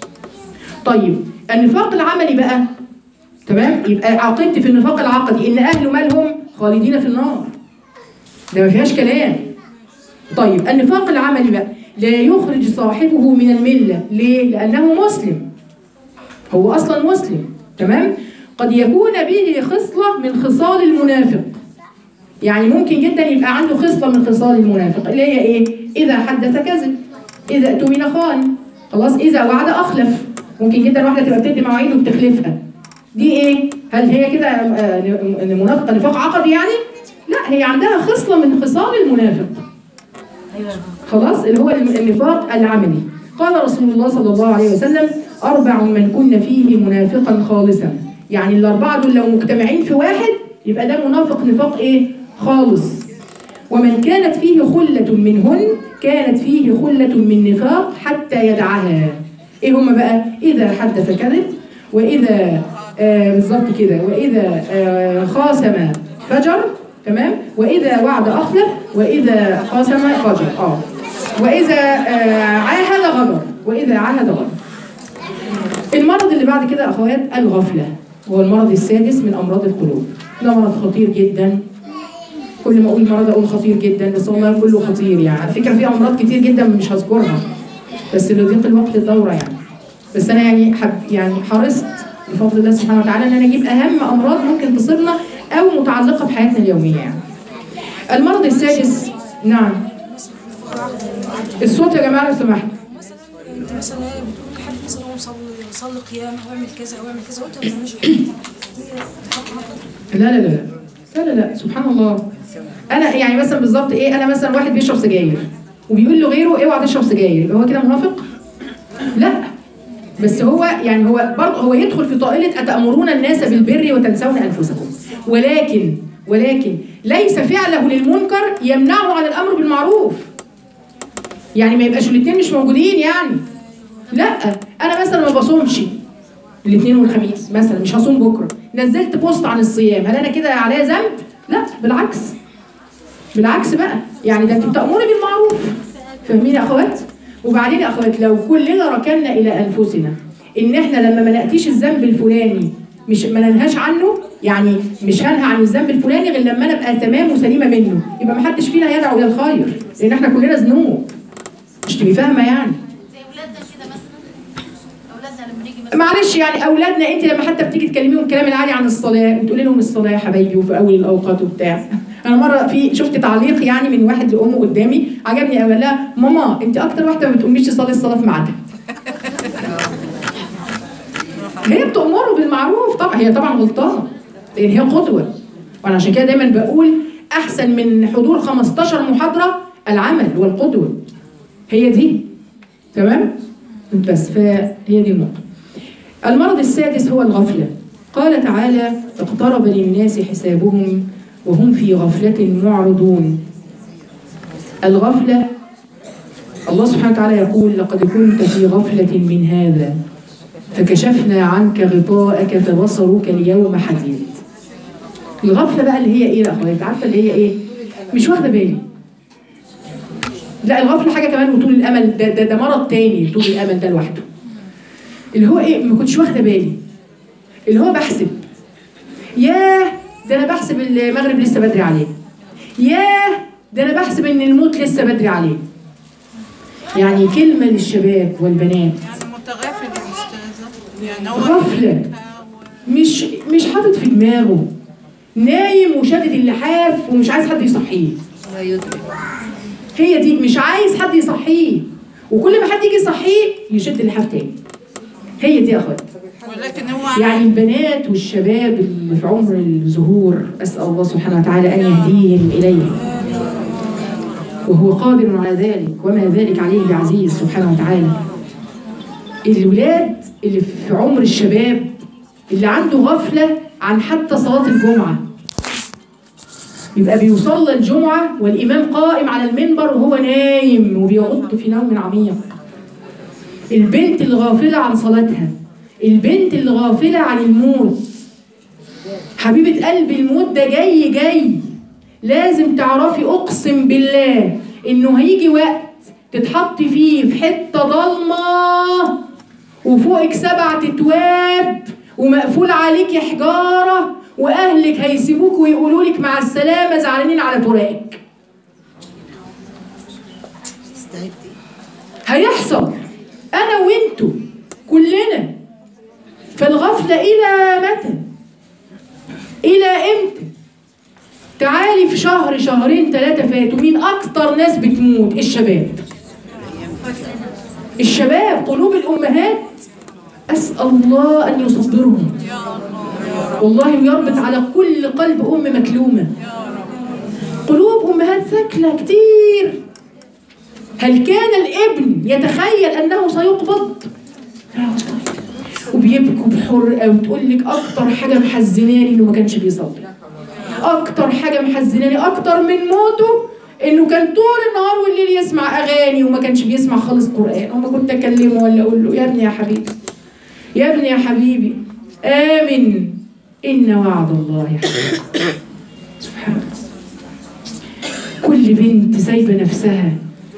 طيب النفاق العملي بقى تمام يبقى عقيدتي في النفاق العقدي إن أهله مالهم خالدين في النار ده ما فيهاش كلام طيب النفاق العملي بقى لا يخرج صاحبه من الملة ليه؟ لأنه مسلم هو اصلا مسلم تمام قد يكون به خصله من خصال المنافق يعني ممكن جدا يبقى عنده خصله من خصال المنافق اللي هي ايه اذا حدث كذب اذا اؤتمن خان خلاص اذا وعد اخلف ممكن جدا واحده تبقى بتدي مواعيد وبتخلفها دي ايه هل هي كده آه، منافقه نفاق عقدي يعني لا هي عندها خصله من خصال المنافق خلاص اللي هو النفاق العملي قال رسول الله صلى الله عليه وسلم أربع من كن فيه منافقا خالصا يعني الأربعة دول لو مجتمعين في واحد يبقى ده منافق نفاق إيه خالص ومن كانت فيه خلة منهن كانت فيه خلة من نفاق حتى يدعها إيه هما بقى إذا حدث كذب وإذا آه بالظبط كده وإذا آه خاصم فجر تمام وإذا وعد أخلف وإذا خاصم فجر آه وإذا آه عاهد غدر وإذا عاهد غدر المرض اللي بعد كده يا اخوات الغفله وهو المرض السادس من امراض القلوب ده مرض خطير جدا كل ما اقول مرض اقول خطير جدا بس والله كله خطير يعني على فكره في امراض كتير جدا مش هذكرها بس لضيق الوقت الدوره يعني بس انا يعني حب يعني حرصت بفضل الله سبحانه وتعالى ان انا اجيب اهم امراض ممكن تصيبنا او متعلقه بحياتنا اليوميه يعني المرض السادس نعم الصوت يا جماعه لو سمحت انت مثلا بتقول لحد مثلا قوم صلي صلي قيام او اعمل كذا او اعمل كذا وانت ما بتعملش لا لا لا لا لا لا لا سبحان الله انا يعني مثلا بالظبط ايه انا مثلا واحد بيشرب سجاير وبيقول له غيره اوعى تشرب سجاير يبقى هو كده منافق لا بس هو يعني هو برضه هو يدخل في طائله اتامرون الناس بالبر وتنسون انفسكم ولكن ولكن ليس فعله للمنكر يمنعه عن الامر بالمعروف يعني ما يبقاش الاثنين مش موجودين يعني لا انا مثلا ما بصومش الاثنين والخميس مثلا مش هصوم بكره نزلت بوست عن الصيام هل انا كده عليا ذنب لا بالعكس بالعكس بقى يعني ده انت بتامري بالمعروف فاهمين يا اخوات وبعدين يا اخوات لو كلنا ركننا الى انفسنا ان احنا لما ما ناتيش الذنب الفلاني مش ما ننهاش عنه يعني مش هنهى عن الذنب الفلاني غير لما انا ابقى تمام وسليمه منه يبقى ما حدش فينا يدعو الى الخير لان احنا كلنا ذنوب مش تبقي فاهمه يعني زي اولادنا كده مثلا اولادنا لما نيجي مثلا معلش يعني اولادنا انت لما حتى بتيجي تكلميهم الكلام العادي عن الصلاه وتقولي لهم الصلاه يا حبايبي وفي اول الاوقات وبتاع انا مره في شفت تعليق يعني من واحد لامه قدامي عجبني قوي لها ماما انت اكتر واحده ما بتقوميش تصلي الصلاه في ميعادها هي بتأمره بالمعروف طبعا هي طبعا غلطانه لان هي قدوه وانا عشان كده دايما بقول احسن من حضور 15 محاضره العمل والقدوه هي دي تمام بس فهي دي النقطه المرض السادس هو الغفله قال تعالى اقترب للناس حسابهم وهم في غفله معرضون الغفله الله سبحانه وتعالى يقول لقد كنت في غفله من هذا فكشفنا عنك غطاءك فبصرك اليوم حديد الغفله بقى اللي هي ايه يا اخويا عارفه اللي هي ايه مش واخده بالي لا الغفله حاجه كمان وطول الامل ده ده, ده مرض تاني طول الامل ده لوحده اللي هو ايه ما كنتش واخده بالي اللي هو بحسب ياه ده انا بحسب المغرب لسه بدري عليه ياه ده انا بحسب ان الموت لسه بدري عليه يعني كلمه للشباب والبنات يعني متغافل يا استاذه يعني هو غفله مش مش حاطط في دماغه نايم وشادد اللحاف ومش عايز حد يصحيه لا يدرك هي دي مش عايز حد يصحيه وكل ما حد يجي يصحيه يشد اللحاف تاني هي دي يا اخوات ولكن هو يعني البنات والشباب اللي في عمر الزهور اسال الله سبحانه وتعالى ان يهديهم اليه وهو قادر على ذلك وما ذلك عليه بعزيز سبحانه وتعالى الولاد اللي في عمر الشباب اللي عنده غفله عن حتى صلاه الجمعه يبقى بيصلى الجمعه والامام قائم على المنبر وهو نايم وبيغط في نوم عميق البنت الغافله عن صلاتها البنت اللي غافلة عن الموت حبيبة قلبي الموت ده جاي جاي لازم تعرفي أقسم بالله إنه هيجي وقت تتحطي فيه في حتة ضلمة وفوقك سبع تتواب ومقفول عليكي حجارة وأهلك هيسيبوك ويقولوا لك مع السلامة زعلانين على فراقك هيحصل أنا وإنتوا كلنا فالغفلة إلى متى؟ إلى إمتى؟ تعالي في شهر شهرين ثلاثة فاتوا مين أكتر ناس بتموت؟ الشباب الشباب قلوب الأمهات أسأل الله أن يصبرهم والله يربط على كل قلب أم مكلومة قلوب أمهات ثكلة كتير هل كان الابن يتخيل أنه سيقبض؟ لا والله وبيبكوا بحرقه وتقول لك اكتر حاجه محزناني انه ما كانش بيصلي اكتر حاجه محزناني اكتر من موته انه كان طول النهار والليل يسمع اغاني وما كانش بيسمع خالص قران وما كنت اكلمه ولا اقول له يا ابني يا حبيبي يا ابني يا حبيبي امن ان وعد الله حق سبحان الله كل بنت سايبه نفسها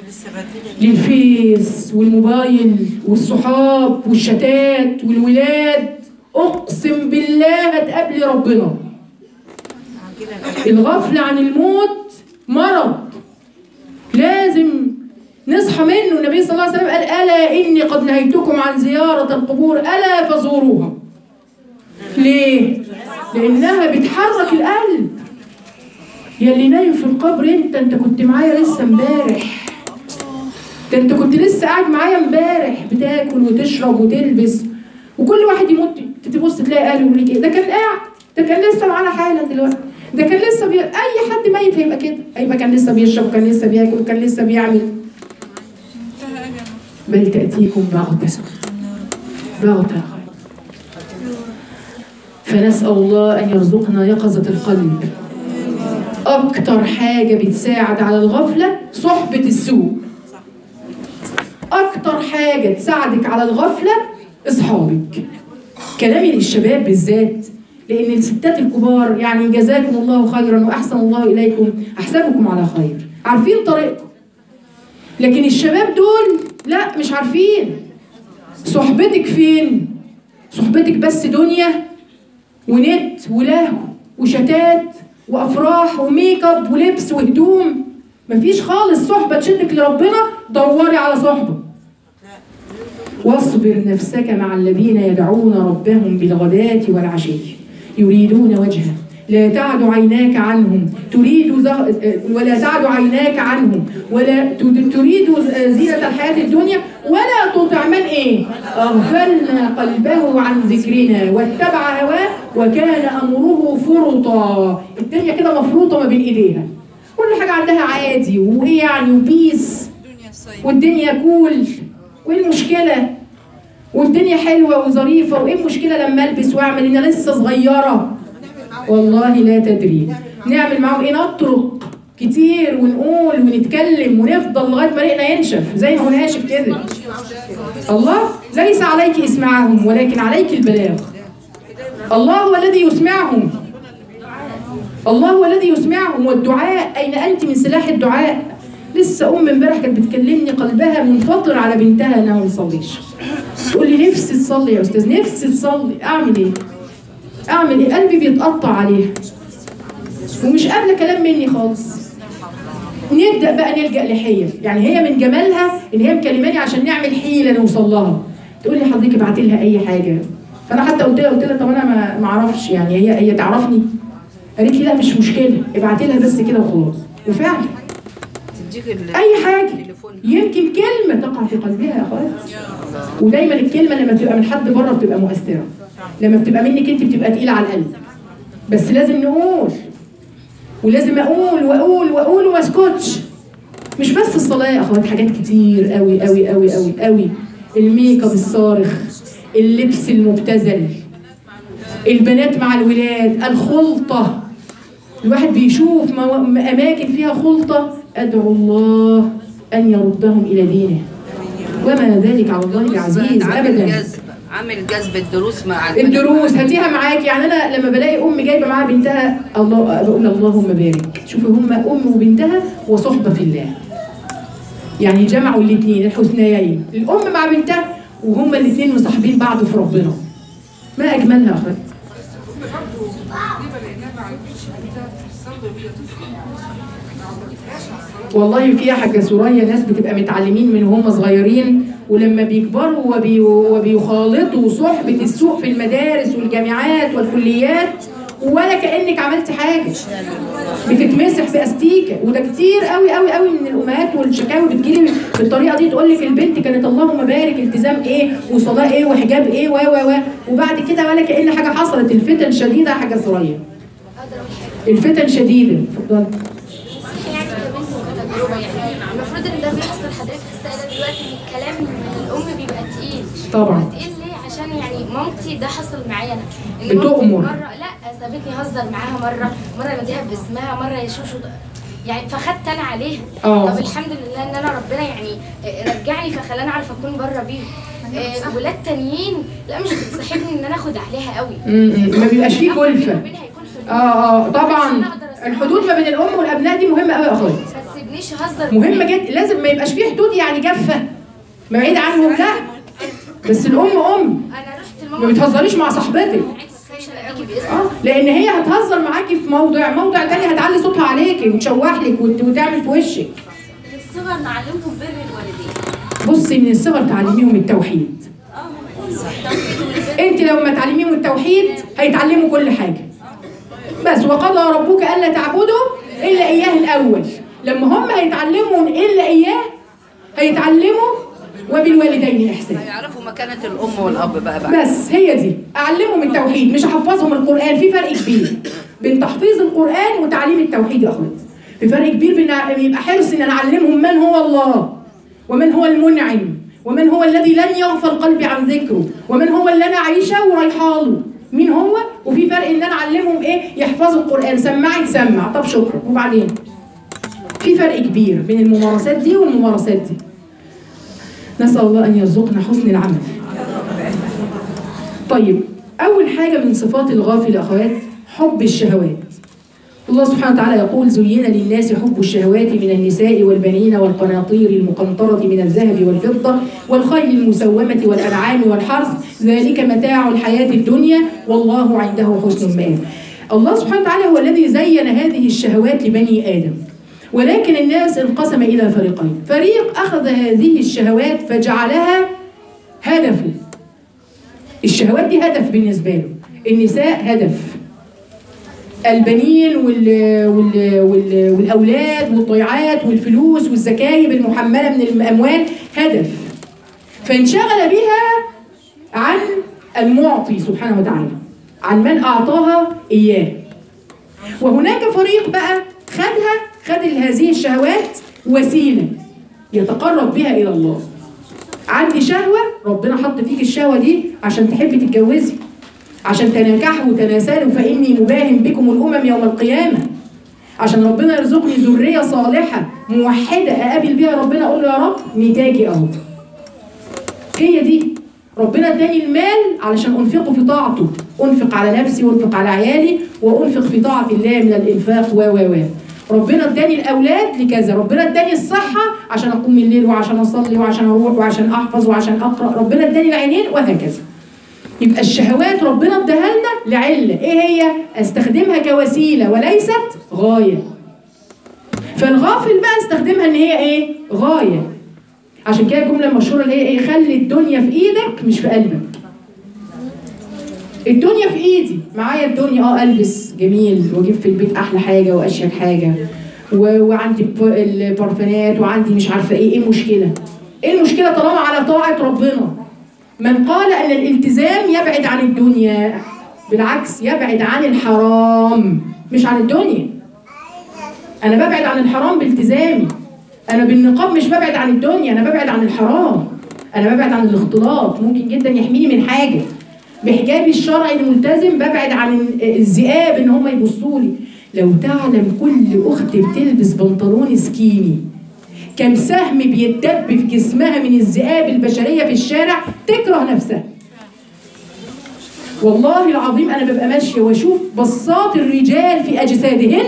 للفيس والموبايل والصحاب والشتات والولاد اقسم بالله هتقابلي ربنا الغفله عن الموت مرض لازم نصحى منه النبي صلى الله عليه وسلم قال الا اني قد نهيتكم عن زياره القبور الا فزوروها ليه لانها بتحرك القلب يا اللي نايم في القبر انت انت كنت معايا لسه امبارح ده انت كنت لسه قاعد معايا امبارح بتاكل وتشرب وتلبس وكل واحد يموت تبص تلاقي قال يقول لك ايه ده كان قاعد ده كان لسه معانا حالا دلوقتي ده كان لسه بي... اي حد ميت هيبقى كده هيبقى كان لسه بيشرب وكان لسه بياكل وكان لسه بيعمل بل تاتيكم بغته بغته فنسال الله ان يرزقنا يقظه القلب اكتر حاجه بتساعد على الغفله صحبه السوء اكتر حاجه تساعدك على الغفله اصحابك كلامي للشباب بالذات لان الستات الكبار يعني جزاكم الله خيرا واحسن الله اليكم احسبكم على خير عارفين طريقكم لكن الشباب دول لا مش عارفين صحبتك فين صحبتك بس دنيا ونت ولهو وشتات وافراح وميك اب ولبس وهدوم مفيش خالص صحبه تشدك لربنا دوري على صحبه واصبر نفسك مع الذين يدعون ربهم بالغداة والعشي يريدون وجهه لا تعد عيناك عنهم تريد زه... ولا تعد عيناك عنهم ولا ت- تريد زينة الحياة الدنيا ولا تطع من ايه اغفلنا قلبه عن ذكرنا واتبع هواه وكان امره فرطا الدنيا كده مفروطة ما بين ايديها كل حاجة عندها عادي وايه يعني وبيس والدنيا كول وايه المشكلة والدنيا حلوة وظريفة وايه المشكلة لما البس واعمل انا لسه صغيرة والله لا تدري نعمل معاهم ايه نطرق كتير ونقول ونتكلم ونفضل لغايه ما ريقنا ينشف زي ما هو ناشف كده الله ليس عليك اسماعهم ولكن عليك البلاغ الله هو الذي يسمعهم الله هو الذي يسمعهم والدعاء اين انت من سلاح الدعاء لسه ام امبارح كانت بتكلمني قلبها منفطر على بنتها انها ما بتصليش تقول لي نفسي تصلي يا استاذ نفسي تصلي اعمل ايه اعمل ايه قلبي بيتقطع عليها ومش قابله كلام مني خالص نبدا بقى نلجا لحيل يعني هي من جمالها ان هي مكلماني عشان نعمل حيله نوصل لها تقول لي حضرتك ابعتي لها اي حاجه فانا حتى قلت لها قلت لها طب انا ما ما اعرفش يعني هي هي تعرفني قالت لي لا مش مشكله ابعتي لها بس كده وخلاص وفعلا تديك ال- اي حاجه التليفون يمكن كلمه تقع في قلبها يا اخوات ودايما الكلمه لما بتبقى من حد بره بتبقى مؤثره لما بتبقى منك انت بتبقى تقيله على القلب بس لازم نقول ولازم اقول واقول واقول وما اسكتش مش بس الصلاه يا اخوات حاجات كتير قوي قوي قوي قوي قوي الميك اب الصارخ اللبس المبتذل البنات مع الولاد الخلطه الواحد بيشوف مو- اماكن فيها خلطه ادعو الله ان يردهم الى دينه وما ذلك على الله بعزيز عامل ابدا جذب عامل جذب الدروس مع البنات. الدروس هاتيها معاك يعني انا لما بلاقي ام جايبه معاها بنتها الله بقول اللهم بارك شوفي هم ام وبنتها وصحبه في الله يعني جمعوا الاثنين الحسنيين الام مع بنتها وهما الاثنين مصاحبين بعض في ربنا ما اجملها يا اخوات والله فيها حاجة سورية ناس بتبقى متعلمين من هم صغيرين ولما بيكبروا وبي وبيخالطوا صحبة السوق في المدارس والجامعات والكليات ولا كأنك عملتي حاجة بتتمسح باستيكه وده كتير قوي قوي قوي من الامهات والشكاوي بتجيلي بالطريقه دي تقول لك البنت كانت اللهم بارك التزام ايه وصلاه ايه وحجاب ايه و و و وبعد كده ولا كأن حاجه حصلت الفتن شديده حاجه ثريا الفتن شديده اتفضلي يعني كبنت وكتجربه يعني المفروض ان ده بيحصل حضرتك تستقبل دلوقتي ان الكلام من الام بيبقى تقيل طبعا. تقيل ليه عشان يعني مامتي ده حصل معايا انا إن بتؤمر. مامتي مره لا سابتني اهزر معاها مره مره يناديها باسمها مره يا شوشو يعني فخدت انا عليها آه. طب الحمد لله ان انا ربنا يعني رجعني فخلاني اعرف اكون بره بيهم آه، ولاد تانيين لا مش بتصاحبني ان انا اخد عليها قوي م- م. ما بيبقاش فيه بيني كلفه وبينها يكون حدود. اه اه طبعا عشان أقدر أستوعب. الحدود ما بين الام والابناء دي مهمه قوي يا اخوات ما تسيبنيش اهزر مهمه جدا لازم ما يبقاش فيه حدود يعني جافه بعيد عنهم لا بس الام ام انا رحت ما لماما بتهزريش مع صاحبتك عشان الاقيكي باسم اه لان هي هتهزر معاكي في موضع موضع تاني هتعلي صوتها عليكي وتشوح لك وت- وتعمل في وشك الصغر نعلمهم بر الوالدين بصي من الصغر تعلميهم التوحيد انت لو ما تعلميهم التوحيد هيتعلموا كل حاجه بس وقضى ربك الا تعبدوا الا اياه الاول لما هم هيتعلموا الا اياه هيتعلموا وبالوالدين احسانا هيعرفوا مكانة الأم والأب بقى بعد بس هي دي اعلمهم التوحيد مش احفظهم القران في فرق كبير بين تحفيظ القران وتعليم التوحيد يا اخوات في فرق كبير بين يبقى حرص ان نعلمهم من هو الله ومن هو المنعم ومن هو الذي لن يغفل قلبي عن ذكره ومن هو اللي انا عايشه ورايحه له مين هو وفي فرق ان انا اعلمهم ايه يحفظوا القران سمعي تسمع طب شكرا وبعدين في فرق كبير بين الممارسات دي والممارسات دي نسال الله ان يرزقنا حسن العمل طيب أول حاجة من صفات الغافل يا أخوات حب الشهوات الله سبحانه وتعالى يقول زين للناس حب الشهوات من النساء والبنين والقناطير المقنطرة من الذهب والفضة والخيل المسومة والأنعام والحرث ذلك متاع الحياة الدنيا والله عنده حسن المآب الله سبحانه وتعالى هو الذي زين هذه الشهوات لبني آدم ولكن الناس انقسم إلى فريقين فريق أخذ هذه الشهوات فجعلها هدفه الشهوات دي هدف بالنسبة له النساء هدف البنين وال... وال... وال... والأولاد والضيعات والفلوس والزكايب المحملة من الأموال هدف فانشغل بها عن المعطي سبحانه وتعالى عن من أعطاها إياه وهناك فريق بقى خدها خد هذه الشهوات وسيلة يتقرب بها إلى الله عندي شهوة ربنا حط فيك الشهوة دي عشان تحبي تتجوزي عشان تناكحوا وتناسلوا فإني مباهم بكم الأمم يوم القيامة عشان ربنا يرزقني ذرية صالحة موحدة أقابل بيها ربنا أقول له يا رب نتاجي أهو هي دي ربنا اداني المال علشان انفقه في طاعته انفق على نفسي وانفق على عيالي وانفق في طاعة الله من الانفاق و و و ربنا اداني الاولاد لكذا ربنا اداني الصحة عشان اقوم الليل وعشان اصلي وعشان اروح وعشان احفظ وعشان اقرا ربنا اداني العينين وهكذا يبقى الشهوات ربنا اداها لنا لعله ايه هي استخدمها كوسيله وليست غايه فالغافل بقى استخدمها ان هي ايه غايه عشان كده الجمله المشهوره اللي هي ايه خلي الدنيا في ايدك مش في قلبك الدنيا في ايدي معايا الدنيا اه البس جميل واجيب في البيت احلى حاجه واشيك حاجه و... وعندي ب- البارفانات وعندي مش عارفه ايه ايه المشكله ايه المشكله طالما على طاعه ربنا من قال ان الالتزام يبعد عن الدنيا بالعكس يبعد عن الحرام مش عن الدنيا انا ببعد عن الحرام بالتزامي انا بالنقاب مش ببعد عن الدنيا انا ببعد عن الحرام انا ببعد عن الاختلاط ممكن جدا يحميني من حاجه بحجابي الشرعي الملتزم ببعد عن الذئاب ان هم يبصوا لي لو تعلم كل اخت بتلبس بنطلون سكيني كم سهم بيتدب في جسمها من الذئاب البشريه في الشارع تكره نفسها والله العظيم انا ببقى ماشيه واشوف بصات الرجال في اجسادهن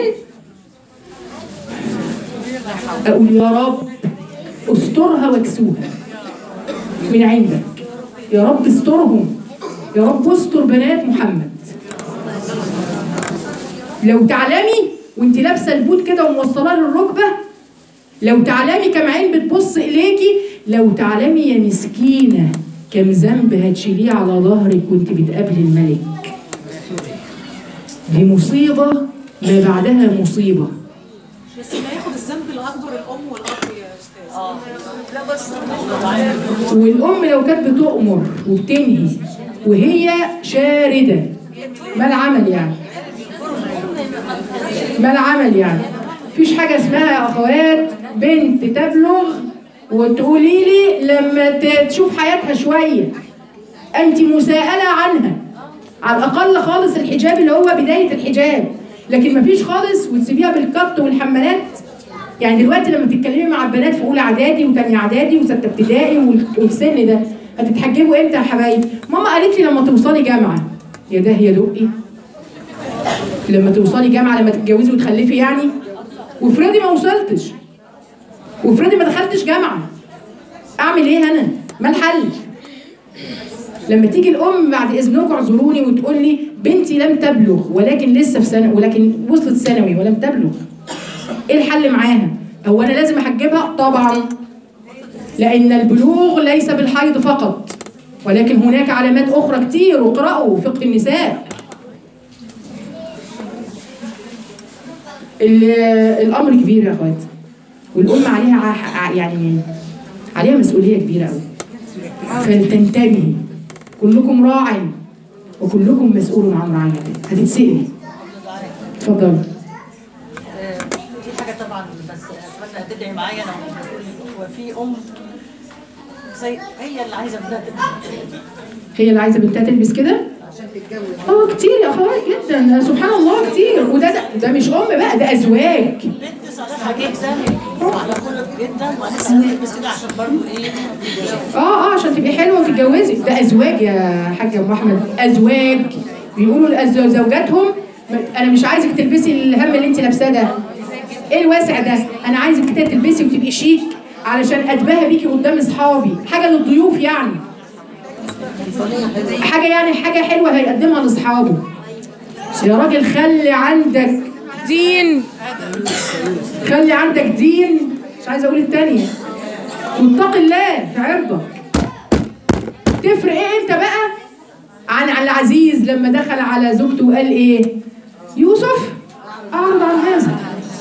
اقول يا رب استرها واكسوها من عندك يا رب استرهم يا رب استر بنات محمد لو تعلمي وانت لابسه البوت كده وموصلاه للركبه لو تعلمي كم عين بتبص اليكي لو تعلمي يا مسكينه كم ذنب هتشيليه على ظهرك وانت بتقابلي الملك دي مصيبه ما بعدها مصيبه بس اللي هياخد الذنب الاكبر الام والاب يا استاذ لا بس والام لو كانت بتؤمر وبتنهي وهي شارده ما العمل يعني ما العمل يعني مفيش حاجه اسمها يا اخوات بنت تبلغ وتقولي لي لما ت- تشوف حياتها شويه انت مساءله عنها على الاقل خالص الحجاب اللي هو بدايه الحجاب لكن مفيش خالص وتسيبيها بالكت والحمالات يعني دلوقتي لما تتكلمي مع البنات في اولى اعدادي وثانيه اعدادي وسته ابتدائي وال- والسن ده هتتحجبوا امتى يا حبايبي؟ ماما قالت لي لما توصلي جامعه يا ده يا دقي لما توصلي جامعه لما تتجوزي وتخلفي يعني وافرضي ما وصلتش وافرضي ما دخلتش جامعه اعمل ايه انا؟ ما الحل؟ لما تيجي الام بعد اذنكم اعذروني وتقول لي بنتي لم تبلغ ولكن لسه في سنه ولكن وصلت ثانوي ولم تبلغ ايه الحل معاها؟ هو انا لازم احجبها؟ طبعا لان البلوغ ليس بالحيض فقط ولكن هناك علامات اخرى كتير واقرأوا فقه النساء ال- الامر كبير يا اخوات والام عليها ع- ع- يعني عليها مسؤوليه كبيره قوي فلتنتبهي كلكم راع وكلكم مسؤول عن رعيته هتتسألي اتفضلي دي حاجه طبعا بس اتمنى تدعي معايا انا هو في ام زي هي اللي عايزه ابنها تبقى هي اللي عايزه بنتها تلبس كده اه كتير يا اخوات جدا سبحان الله كتير وده ده, ده مش ام بقى ده ازواج بنت صالحه جدا وعلى خلق جدا وانا تلبس كده عشان برضه ايه اه اه عشان تبقي حلوه وتتجوزي ده ازواج يا حاج ابو احمد ازواج بيقولوا لأز- زوجاتهم انا مش عايزك تلبسي الهم اللي انت لابساه ده ايه الواسع ده انا عايزك كده تلبسي وتبقي شيك علشان اتباهى بيكي قدام اصحابي حاجه للضيوف يعني حاجه يعني حاجه حلوه هيقدمها لاصحابه يا راجل خلي عندك دين خلي عندك دين مش عايزه اقول التانية واتق الله في عرضك تفرق ايه انت بقى عن عن العزيز لما دخل على زوجته وقال ايه يوسف اعرض عن هذا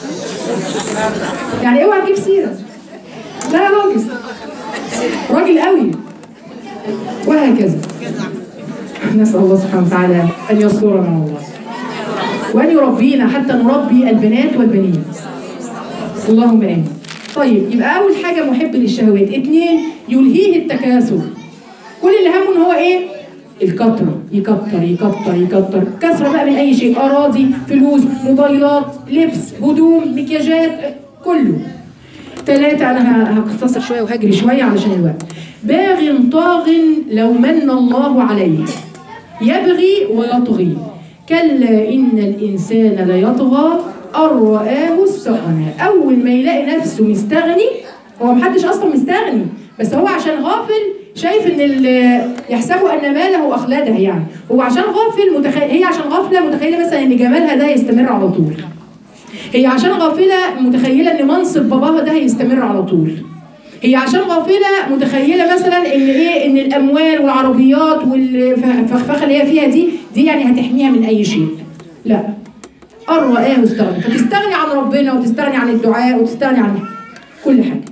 يعني اوعى تجيب سيره لا يا راجل راجل قوي وهكذا نسال الله سبحانه وتعالى ان يسترنا والله وان يربينا حتى نربي البنات والبنين اللهم امين طيب يبقى اول حاجه محب للشهوات اتنين يلهيه التكاثر كل اللي همه ان هو ايه الكترة يكتر يكتر يكتر كثرة بقى من أي شيء أراضي فلوس موبايلات لبس هدوم مكياجات كله ثلاثة أنا ه- هختصر شوية وهجري شوية علشان الوقت باغ طاغ لو من الله عليه يبغي ويطغي كلا إن الإنسان ليطغى أن رآه استغنى أول ما يلاقي نفسه مستغني هو محدش أصلا مستغني بس هو عشان غافل شايف ان ال- يحسب ان ماله اخلده يعني هو عشان غافل متخيل هي عشان غافله متخيله مثلا ان جمالها ده يستمر على طول هي عشان غافله متخيله ان منصب باباها ده هيستمر على طول هي عشان غافله متخيله مثلا ان ايه ان الاموال والعربيات والفخفخه اللي هي فيها دي دي يعني هتحميها من اي شيء لا أن رآه استغنى فتستغني عن ربنا وتستغني عن الدعاء وتستغني عن كل حاجة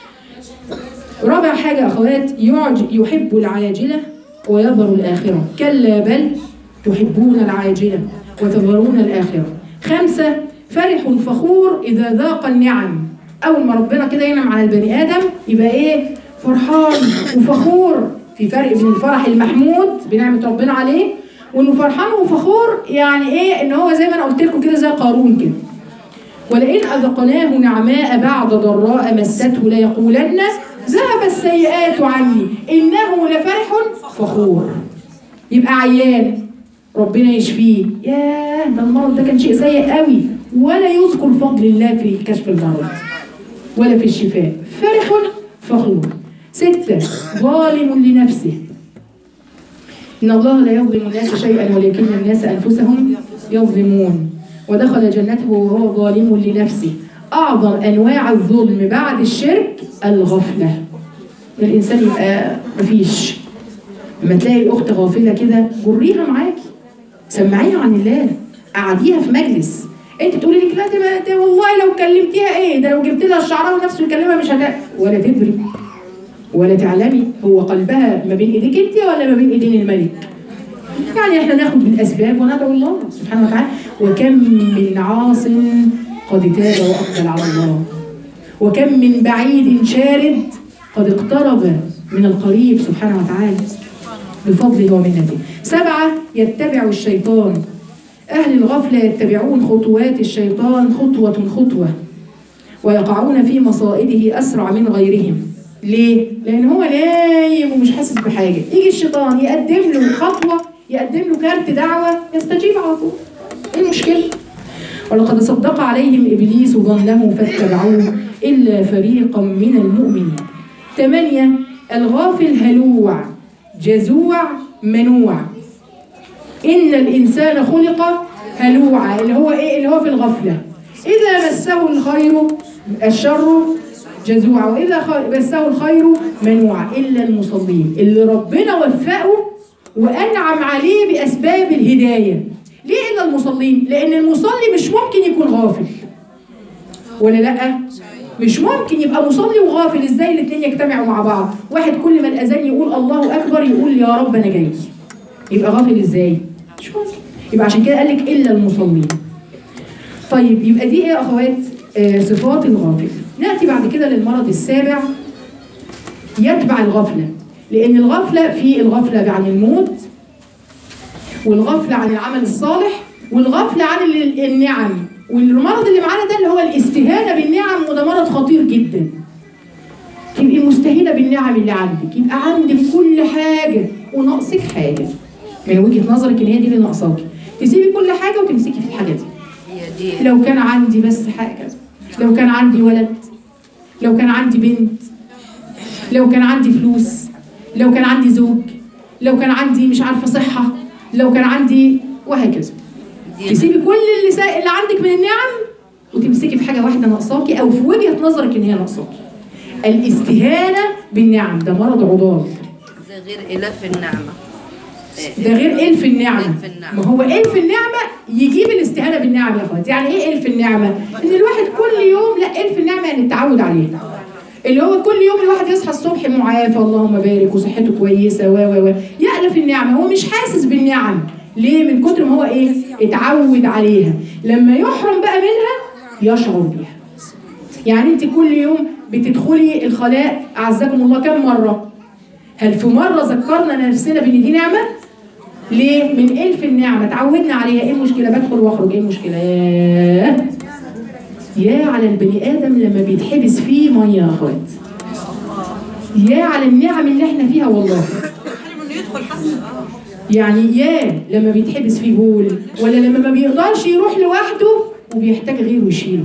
رابع حاجة يا أخوات يعج يحب العاجلة ويذر الآخرة كلا بل تحبون العاجلة وتذرون الآخرة خمسة فرح فخور إذا ذاق النعم أول ما ربنا كده ينعم على البني آدم يبقى إيه فرحان وفخور في فرق بين الفرح المحمود بنعمة ربنا عليه وإنه فرحان وفخور يعني إيه إن هو زي ما أنا قلت لكم كده زي قارون كده ولئن أذقناه نعماء بعد ضراء مسته ليقولن ذهب السيئات عني إنه لفرح فخور يبقى عيان ربنا يشفيه ياه ده المرض ده كان شيء سيء قوي ولا يذكر فضل الله في كشف المرض ولا في الشفاء فرح فخور ستة ظالم لنفسه إن الله لا يظلم الناس شيئا ولكن الناس أنفسهم يظلمون ودخل جنته وهو ظالم لنفسه أعظم أنواع الظلم بعد الشرك الغفلة الإنسان يبقى مفيش لما تلاقي الأخت غافلة كده جريها معاكي سمعيها عن الله قعديها في مجلس انت تقولي لك لا ده ده والله لو كلمتيها ايه ده لو جبت لها الشعراوي نفسه يكلمها مش هت ولا تدري ولا تعلمي هو قلبها ما بين ايديك انت ولا ما بين ايدين الملك يعني احنا ناخد بالاسباب وندعو الله سبحانه وتعالى وكم من عاص قد تاب واقبل على الله وكم من بعيد شارد قد اقترب من القريب سبحانه وتعالى بفضله ومنته سبعة يتبع الشيطان أهل الغفلة يتبعون خطوات الشيطان خطوة خطوة ويقعون في مصائده أسرع من غيرهم ليه؟ لأن هو نايم ومش حاسس بحاجة يجي الشيطان يقدم له خطوة يقدم له كارت دعوة يستجيب على طول إيه المشكلة؟ ولقد صدق عليهم إبليس ظنه فاتبعوه إلا فريقا من المؤمنين ثمانية الغافل هلوع جزوع منوع إن الإنسان خلق هلوعا اللي هو إيه اللي هو في الغفلة إذا مسه الخير الشر جزوعا وإذا خ- مسه الخير منوعا إلا المصلين اللي ربنا وفقه وأنعم عليه بأسباب الهداية ليه إلا المصلين؟ لأن المصلي مش ممكن يكون غافل ولا لأ؟ مش ممكن يبقى مصلي وغافل ازاي الاثنين يجتمعوا مع بعض واحد كل ما الاذان يقول الله اكبر يقول يا رب انا جاي يبقى غافل ازاي مش ممكن يبقى عشان كده قال لك الا المصلين طيب يبقى دي ايه يا اخوات آه صفات الغافل ناتي بعد كده للمرض السابع يتبع الغفله لان الغفله في الغفله عن الموت والغفله عن العمل الصالح والغفله عن ال- النعم والمرض اللي معانا ده اللي هو الاستهانه بالنعم وده مرض خطير جدا تبقي مستهينه بالنعم اللي عندك يبقى عندك كل حاجه وناقصك حاجه من وجهه نظرك ان هي دي اللي ناقصاكي تسيبي كل حاجه وتمسكي في الحاجه دي هي دي لو كان عندي بس حاجه لو كان عندي ولد لو كان عندي بنت لو كان عندي فلوس لو كان عندي زوج لو كان عندي مش عارفه صحه لو كان عندي وهكذا دي تسيبي كل اللي, سا... اللي عندك من النعم وتمسكي في حاجه واحده ناقصاكي او في وجهه نظرك ان هي ناقصاكي الاستهانه بالنعم ده مرض عضال ده غير إلاف النعمة ده غير الف النعمه إلف النعمة. ما هو الف النعمه يجيب الاستهانه بالنعم يا اخوات يعني ايه الف النعمه ان الواحد كل يوم لا الف النعمه يعني التعود عليها اللي هو كل يوم الواحد يصحى الصبح معافى اللهم بارك وصحته كويسه و و و يألف النعمه هو مش حاسس بالنعم ليه من كتر ما هو ايه اتعود عليها لما يحرم بقى منها يشعر بيها يعني انت كل يوم بتدخلي الخلاء اعزكم الله كم مره هل في مره ذكرنا نفسنا بان دي نعمه ليه من الف النعمه اتعودنا عليها ايه المشكله بدخل واخرج ايه المشكله ياه يا على البني ادم لما بيتحبس فيه ميه يا اخوات يا على النعم اللي احنا فيها والله يعني يا لما بيتحبس فيه بول ولا لما ما بيقدرش يروح لوحده وبيحتاج غيره يشيله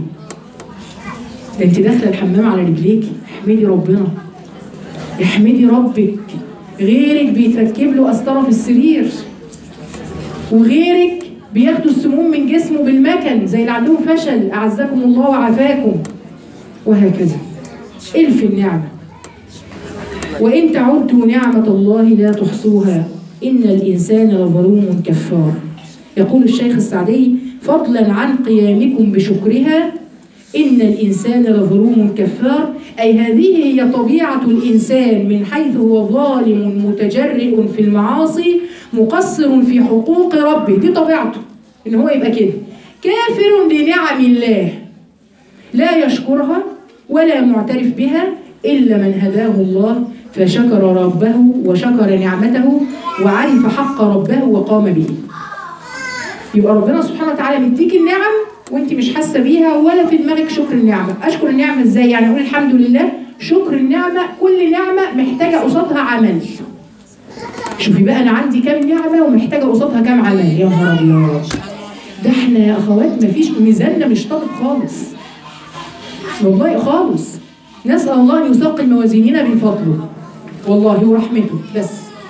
ده انت داخله الحمام على رجليكي احمدي ربنا احمدي ربك غيرك بيتركب له قسطره في السرير وغيرك بياخدوا السموم من جسمه بالمكن زي اللي عندهم فشل اعزكم الله وعافاكم وهكذا الف النعمه وان تعدوا نعمه الله لا تحصوها ان الانسان لظلوم كفار يقول الشيخ السعدي فضلا عن قيامكم بشكرها إن الإنسان لظلوم كفار أي هذه هي طبيعة الإنسان من حيث هو ظالم متجرئ في المعاصي مقصر في حقوق ربه دي طبيعته إن هو يبقى كده كافر لنعم الله لا يشكرها ولا معترف بها إلا من هداه الله فشكر ربه وشكر نعمته وعرف حق ربه وقام به يبقى ربنا سبحانه وتعالى مديك النعم وانت مش حاسه بيها ولا في دماغك شكر النعمه اشكر النعمه ازاي يعني اقول الحمد لله شكر النعمه كل نعمه محتاجه قصادها عمل شوفي بقى انا عندي كام نعمه ومحتاجه قصادها كام عمل يا نهار ابيض ده احنا يا اخوات مفيش ميزاننا مش طابق خالص والله خالص نسال الله ان يثقل موازيننا بفضله والله ورحمته بس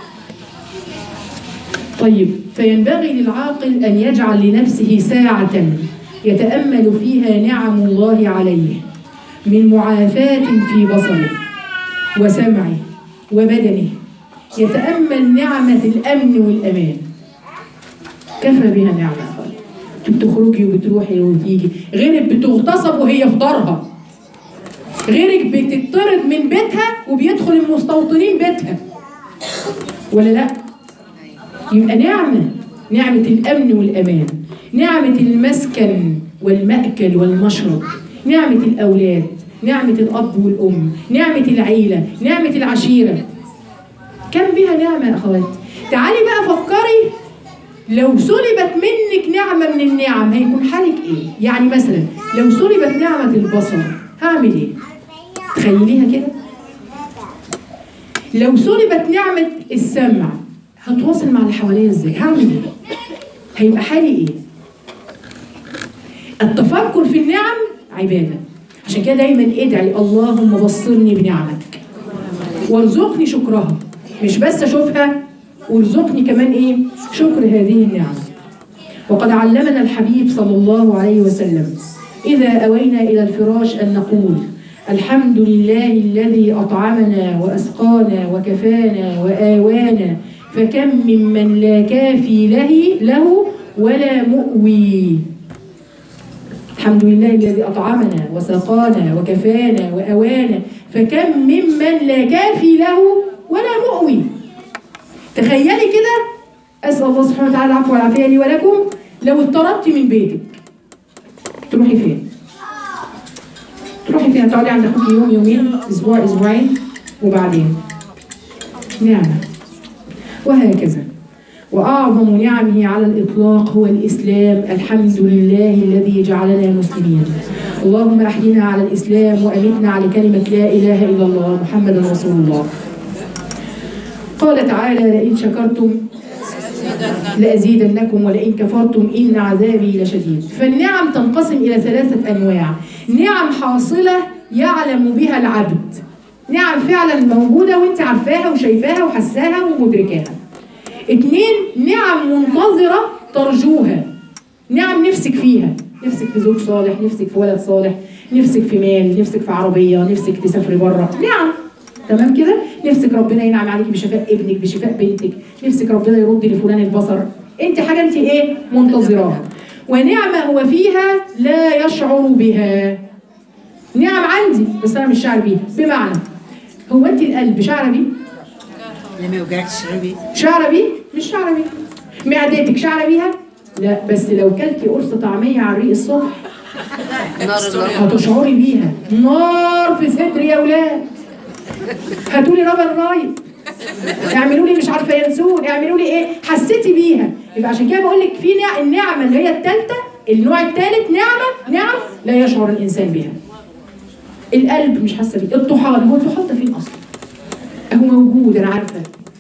طيب فينبغي للعاقل أن يجعل لنفسه ساعة يتأمل فيها نعم الله عليه من معافاة في بصره وسمعه وبدنه يتأمل نعمة الأمن والأمان كفى بها نعمة انت بتخرجي وبتروحي وتيجي غيرك بتغتصب وهي في دارها غيرك بتطرد من بيتها وبيدخل المستوطنين بيتها ولا لا؟ يبقى نعمة نعمة الأمن والأمان نعمة المسكن والمأكل والمشرب نعمة الأولاد نعمة الأب والأم نعمة العيلة نعمة العشيرة كم بها نعمة يا أخوات تعالي بقى فكري لو سلبت منك نعمة من النعم هيكون حالك إيه يعني مثلا لو سلبت نعمة البصر هعمل إيه تخيليها كده لو سلبت نعمة السمع هتواصل مع اللي حواليا ازاي؟ هعمل ايه؟ هيبقى حالي ايه؟ التفكر في النعم عبادة عشان كده دايما ادعي اللهم بصرني بنعمك وارزقني شكرها مش بس اشوفها وارزقني كمان ايه؟ شكر هذه النعم وقد علمنا الحبيب صلى الله عليه وسلم إذا أوينا إلى الفراش أن نقول الحمد لله الذي أطعمنا وأسقانا وكفانا وآوانا فكم ممن لا كافي له له ولا مؤوي الحمد لله الذي أطعمنا وسقانا وكفانا وأوانا فكم ممن لا كافي له ولا مؤوي تخيلي كده أسأل الله سبحانه وتعالى العفو والعافية لي ولكم لو اتطردتي من بيتك تروحي فين؟ تروحي فين؟ تقعدي عند أخوك يوم يومين أسبوع أسبوعين وبعدين نعمة وهكذا وأعظم نعمه على الإطلاق هو الإسلام الحمد لله الذي جعلنا مسلمين اللهم أحينا على الإسلام وأمتنا على كلمة لا إله إلا الله محمد رسول الله قال تعالى لئن شكرتم لأزيدنكم ولئن كفرتم إن عذابي لشديد فالنعم تنقسم إلى ثلاثة أنواع نعم حاصلة يعلم بها العبد نعم فعلا موجودة وانت عارفاها وشايفاها وحساها ومدركاها اتنين نعم منتظرة ترجوها نعم نفسك فيها نفسك في زوج صالح نفسك في ولد صالح نفسك في مال نفسك في عربية نفسك تسافري بره نعم تمام كده نفسك ربنا ينعم عليك بشفاء ابنك بشفاء بنتك نفسك ربنا يرد لفلان البصر انت حاجة انت ايه منتظراها ونعمة هو فيها لا يشعر بها نعم عندي بس انا مش شاعر بيها بمعنى هو انت القلب شعر بيه اللي ما يوجعكش شعبي شعر بيه مش شعر بيه معدتك شعر بيها لا بس لو كلتي قرص طعمية على الريق الصبح نار الله هتشعري بيها نار في صدري يا ولاد هاتوا لي ربن رايب اعملوا لي مش عارفه ينسون اعملوا لي ايه حسيتي بيها يبقى عشان كده بقول لك في نع- النعمه اللي هي الثالثه النوع الثالث نعمه نعم لا يشعر الانسان بها القلب مش حاسه بيه الطحال هو الطحال ده فين اصلا اهو موجود انا عارفه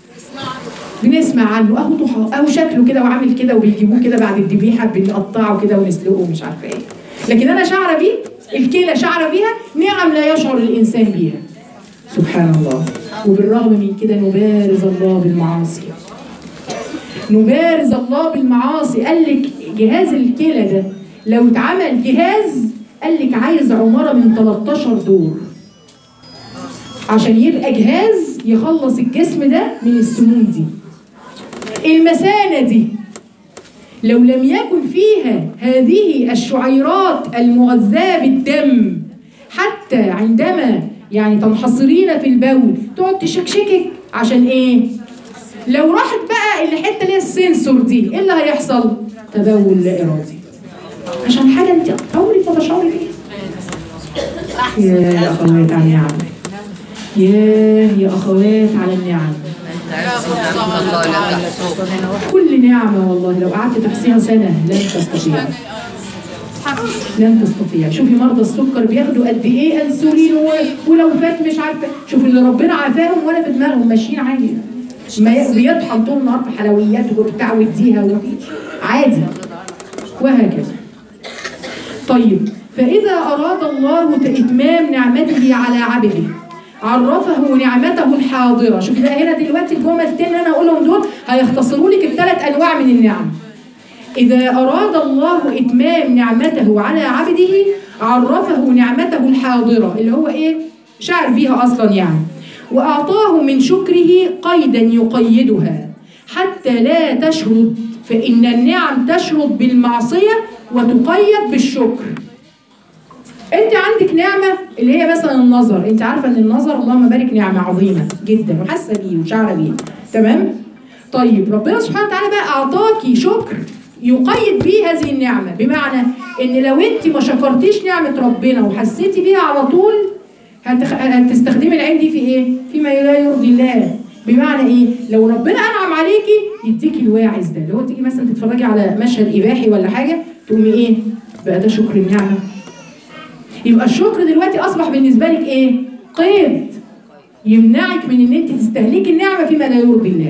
بنسمع عنه اهو طحال اهو شكله كده وعامل كده وبيجيبوه كده بعد الذبيحه بنقطعه كده ونسلقه ومش عارفه ايه لكن انا شعره بيه الكلى شعره بيها نعم لا يشعر الانسان بيها سبحان الله وبالرغم من كده نبارز الله بالمعاصي نبارز الله بالمعاصي قال لك جهاز الكلى ده لو اتعمل جهاز قال لك عايز عماره من 13 دور عشان يبقى جهاز يخلص الجسم ده من السموم دي المثانه دي لو لم يكن فيها هذه الشعيرات المغذاه بالدم حتى عندما يعني تنحصرين في البول تقعد تشكشكك عشان ايه لو راحت بقى الحته اللي هي السنسور دي ايه اللي هيحصل تبول لا ارادي عشان حاجه انت عمرك ما تشعري بيها يا اخوات على النعم يا يا اخوات على النعم نعمة الله لا تحصوه كل نعمة والله لو قعدت تحصيها سنة لن تستطيع لن تستطيع شوفي مرضى السكر بياخدوا قد ايه انسولين و- ولو فات مش عارفه شوفي اللي ربنا عافاهم ولا في دماغهم ماشيين عادي ما ي- بيطحن طول النهار في حلويات وبتاع ويديها ومفيش عادي وهكذا طيب فإذا أراد الله إتمام نعمته على عبده عرفه نعمته الحاضرة شوفي بقى هنا دلوقتي الجملتين اللي أنا هقولهم دول هيختصروا لك الثلاث أنواع من النعم إذا أراد الله إتمام نعمته على عبده عرفه نعمته الحاضرة اللي هو إيه؟ شعر بيها أصلا يعني وأعطاه من شكره قيدا يقيدها حتى لا تشرد فإن النعم تشرد بالمعصية وتقيد بالشكر انت عندك نعمه اللي هي مثلا النظر انت عارفه ان النظر اللهم بارك نعمه عظيمه جدا وحاسه بيه وشعره بيه تمام طيب ربنا سبحانه وتعالى بقى اعطاكي شكر يقيد بيه هذه النعمه بمعنى ان لو انت ما شكرتيش نعمه ربنا وحسيتي بيها على طول هتخ... هتستخدمي العين دي في ايه فيما لا يرضي الله بمعنى ايه لو ربنا انعم عليكي يديكي الواعز ده اللي هو تيجي مثلا تتفرجي على مشهد اباحي ولا حاجه تقومي ايه بقى ده شكر النعمه يبقى الشكر دلوقتي اصبح بالنسبه لك ايه قيد يمنعك من ان انت تستهلكي النعمه فيما لا يرضي الله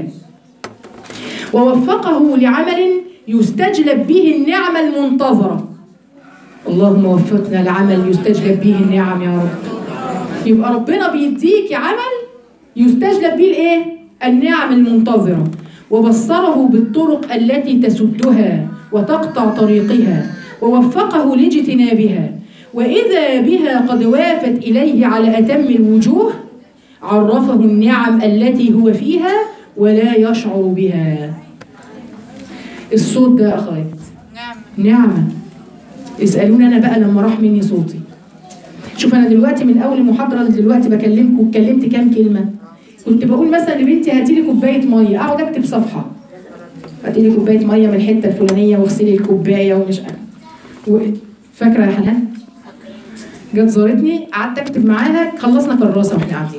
ووفقه لعمل يستجلب به النعمه المنتظره اللهم وفقنا لعمل يستجلب به النعم يا رب يبقى ربنا بيديكي عمل يستجلب به الايه النعم المنتظره وبصره بالطرق التي تسدها وتقطع طريقها ووفقه لاجتنابها وإذا بها قد وافت إليه على أتم الوجوه عرفه النعم التي هو فيها ولا يشعر بها الصوت ده أخوات نعمة اسألوني أنا بقى لما راح مني صوتي شوف أنا دلوقتي من أول المحاضرة دلوقتي بكلمكم اتكلمت كام كلمة كنت بقول مثلا لبنتي هاتي لي كوباية مية أقعد أكتب صفحة هاتي لي كوباية مية من الحتة الفلانية واغسلي الكوباية ومش أنا و- فاكرة يا حنان؟ جت زارتني قعدت اكتب معاها خلصنا كراسه واحنا قاعدين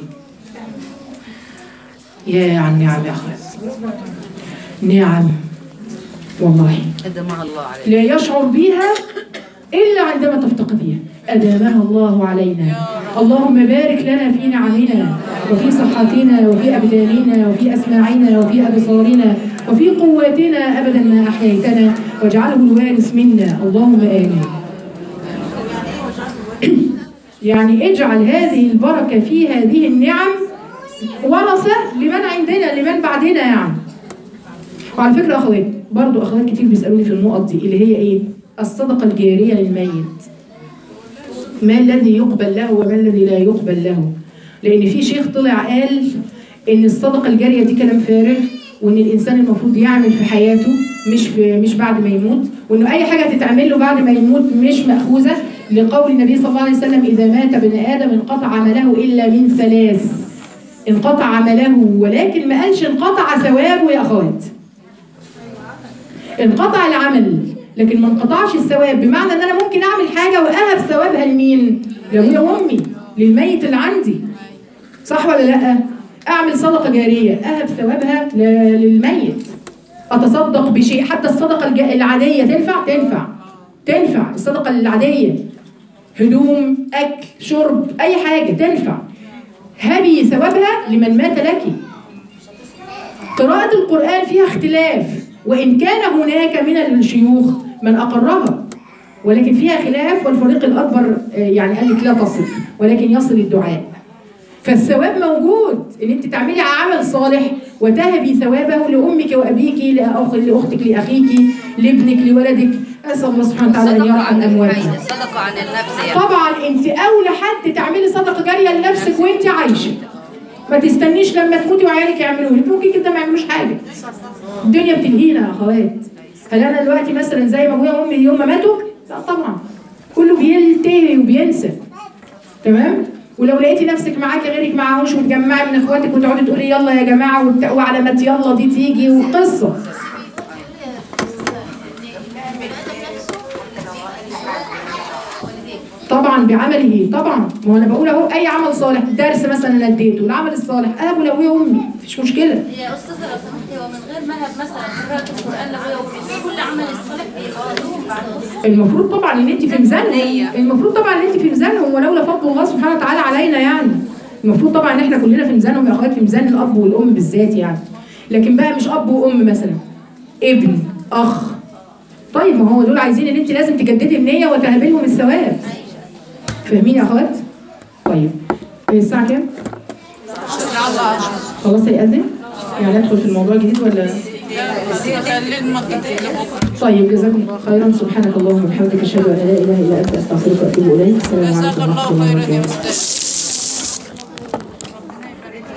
يا على النعم يا اخوات نعم والله أدمها الله عليك لا يشعر بها إلا عندما تفتقديها أدامها الله علينا اللهم بارك لنا في نعمنا وفي صحتنا وفي أبداننا وفي أسماعنا وفي أبصارنا وفي قواتنا أبدا ما أحييتنا واجعله الوارث منا اللهم آمين يعني اجعل هذه البركة في هذه النعم ورثة لمن عندنا لمن بعدنا يعني وعلى فكرة أخوات برضو أخوات كتير بيسألوني في النقط دي اللي هي إيه الصدقة الجارية للميت ما الذي يقبل له وما الذي لا يقبل له لأن في شيخ طلع قال إن الصدقة الجارية دي كلام فارغ وإن الإنسان المفروض يعمل في حياته مش في مش بعد ما يموت وإنه أي حاجة تتعمل له بعد ما يموت مش مأخوذة لقول النبي صلى الله عليه وسلم إذا مات ابن آدم انقطع عمله إلا من ثلاث انقطع عمله ولكن ما قالش انقطع ثوابه يا أخوات انقطع العمل لكن ما انقطعش الثواب بمعنى ان انا ممكن اعمل حاجه واهب ثوابها لمين؟ لابويا وامي للميت اللي عندي صح ولا لا؟ اعمل صدقه جاريه اهب ثوابها ل- للميت اتصدق بشيء حتى الصدقه الج- العاديه تنفع؟ تنفع تنفع الصدقه العاديه هدوم اكل شرب اي حاجه تنفع هبي ثوابها لمن مات لك قراءة القرآن فيها اختلاف وإن كان هناك من الشيوخ من أقرها ولكن فيها خلاف والفريق الأكبر آه، يعني قال لك لا تصل ولكن يصل الدعاء فالثواب موجود ان انت تعملي عمل صالح وتهبي ثوابه لامك وابيك لاخ لاختك لاخيك لابنك لولدك اسال الله سبحانه وتعالى ان الصدقة يرحم عن امواتنا العين الصدقة عن النفس يعني طبعا انت اولى حد تعملي صدقه جاريه لنفسك وانت عايشه ما تستنيش لما تموتي وعيالك يعملوا لك ممكن كده ما يعملوش حاجه الدنيا بتلهينا يا اخوات هل انا دلوقتي مثلا زي ما ابويا وامي يوم ما ماتوا لا طبعا كله بيلتهي وبينسى تمام ولو لقيتي نفسك معاكي غيرك معاهوش وتجمعي من اخواتك وتقعدي تقولي يلا يا جماعه وبت- وعلى ما يلا دي تيجي وقصه طبعا بعمله طبعا ما هو انا بقول اهو اي عمل صالح درس مثلا انا اديته العمل الصالح اهبه لابويا وامي مفيش مشكله يا استاذه لو سمحتي هو من غير مهب مثلا قراءه القران لابويا وامي كل عمل الصالح بيقولوهم بعد المفروض طبعا ان انت في ميزانهم المفروض طبعا ان انت في ميزانهم ولولا فضل الله سبحانه وتعالى علينا يعني المفروض طبعا ان احنا كلنا في ميزانهم يا اخوات في ميزان الاب والام بالذات يعني لكن بقى مش اب وام مثلا ابن اخ طيب ما هو دول عايزين ان انت لازم تجددي النيه وتهبي لهم الثواب فاهمين يا اخوات طيب هي الساعه كام خلاص هيأذن يعني ندخل في الموضوع الجديد ولا طيب جزاكم الله خيرا سبحانك اللهم وبحمدك اشهد ان لا اله الا انت استغفرك واتوب اليك السلام عليكم ورحمه الله وبركاته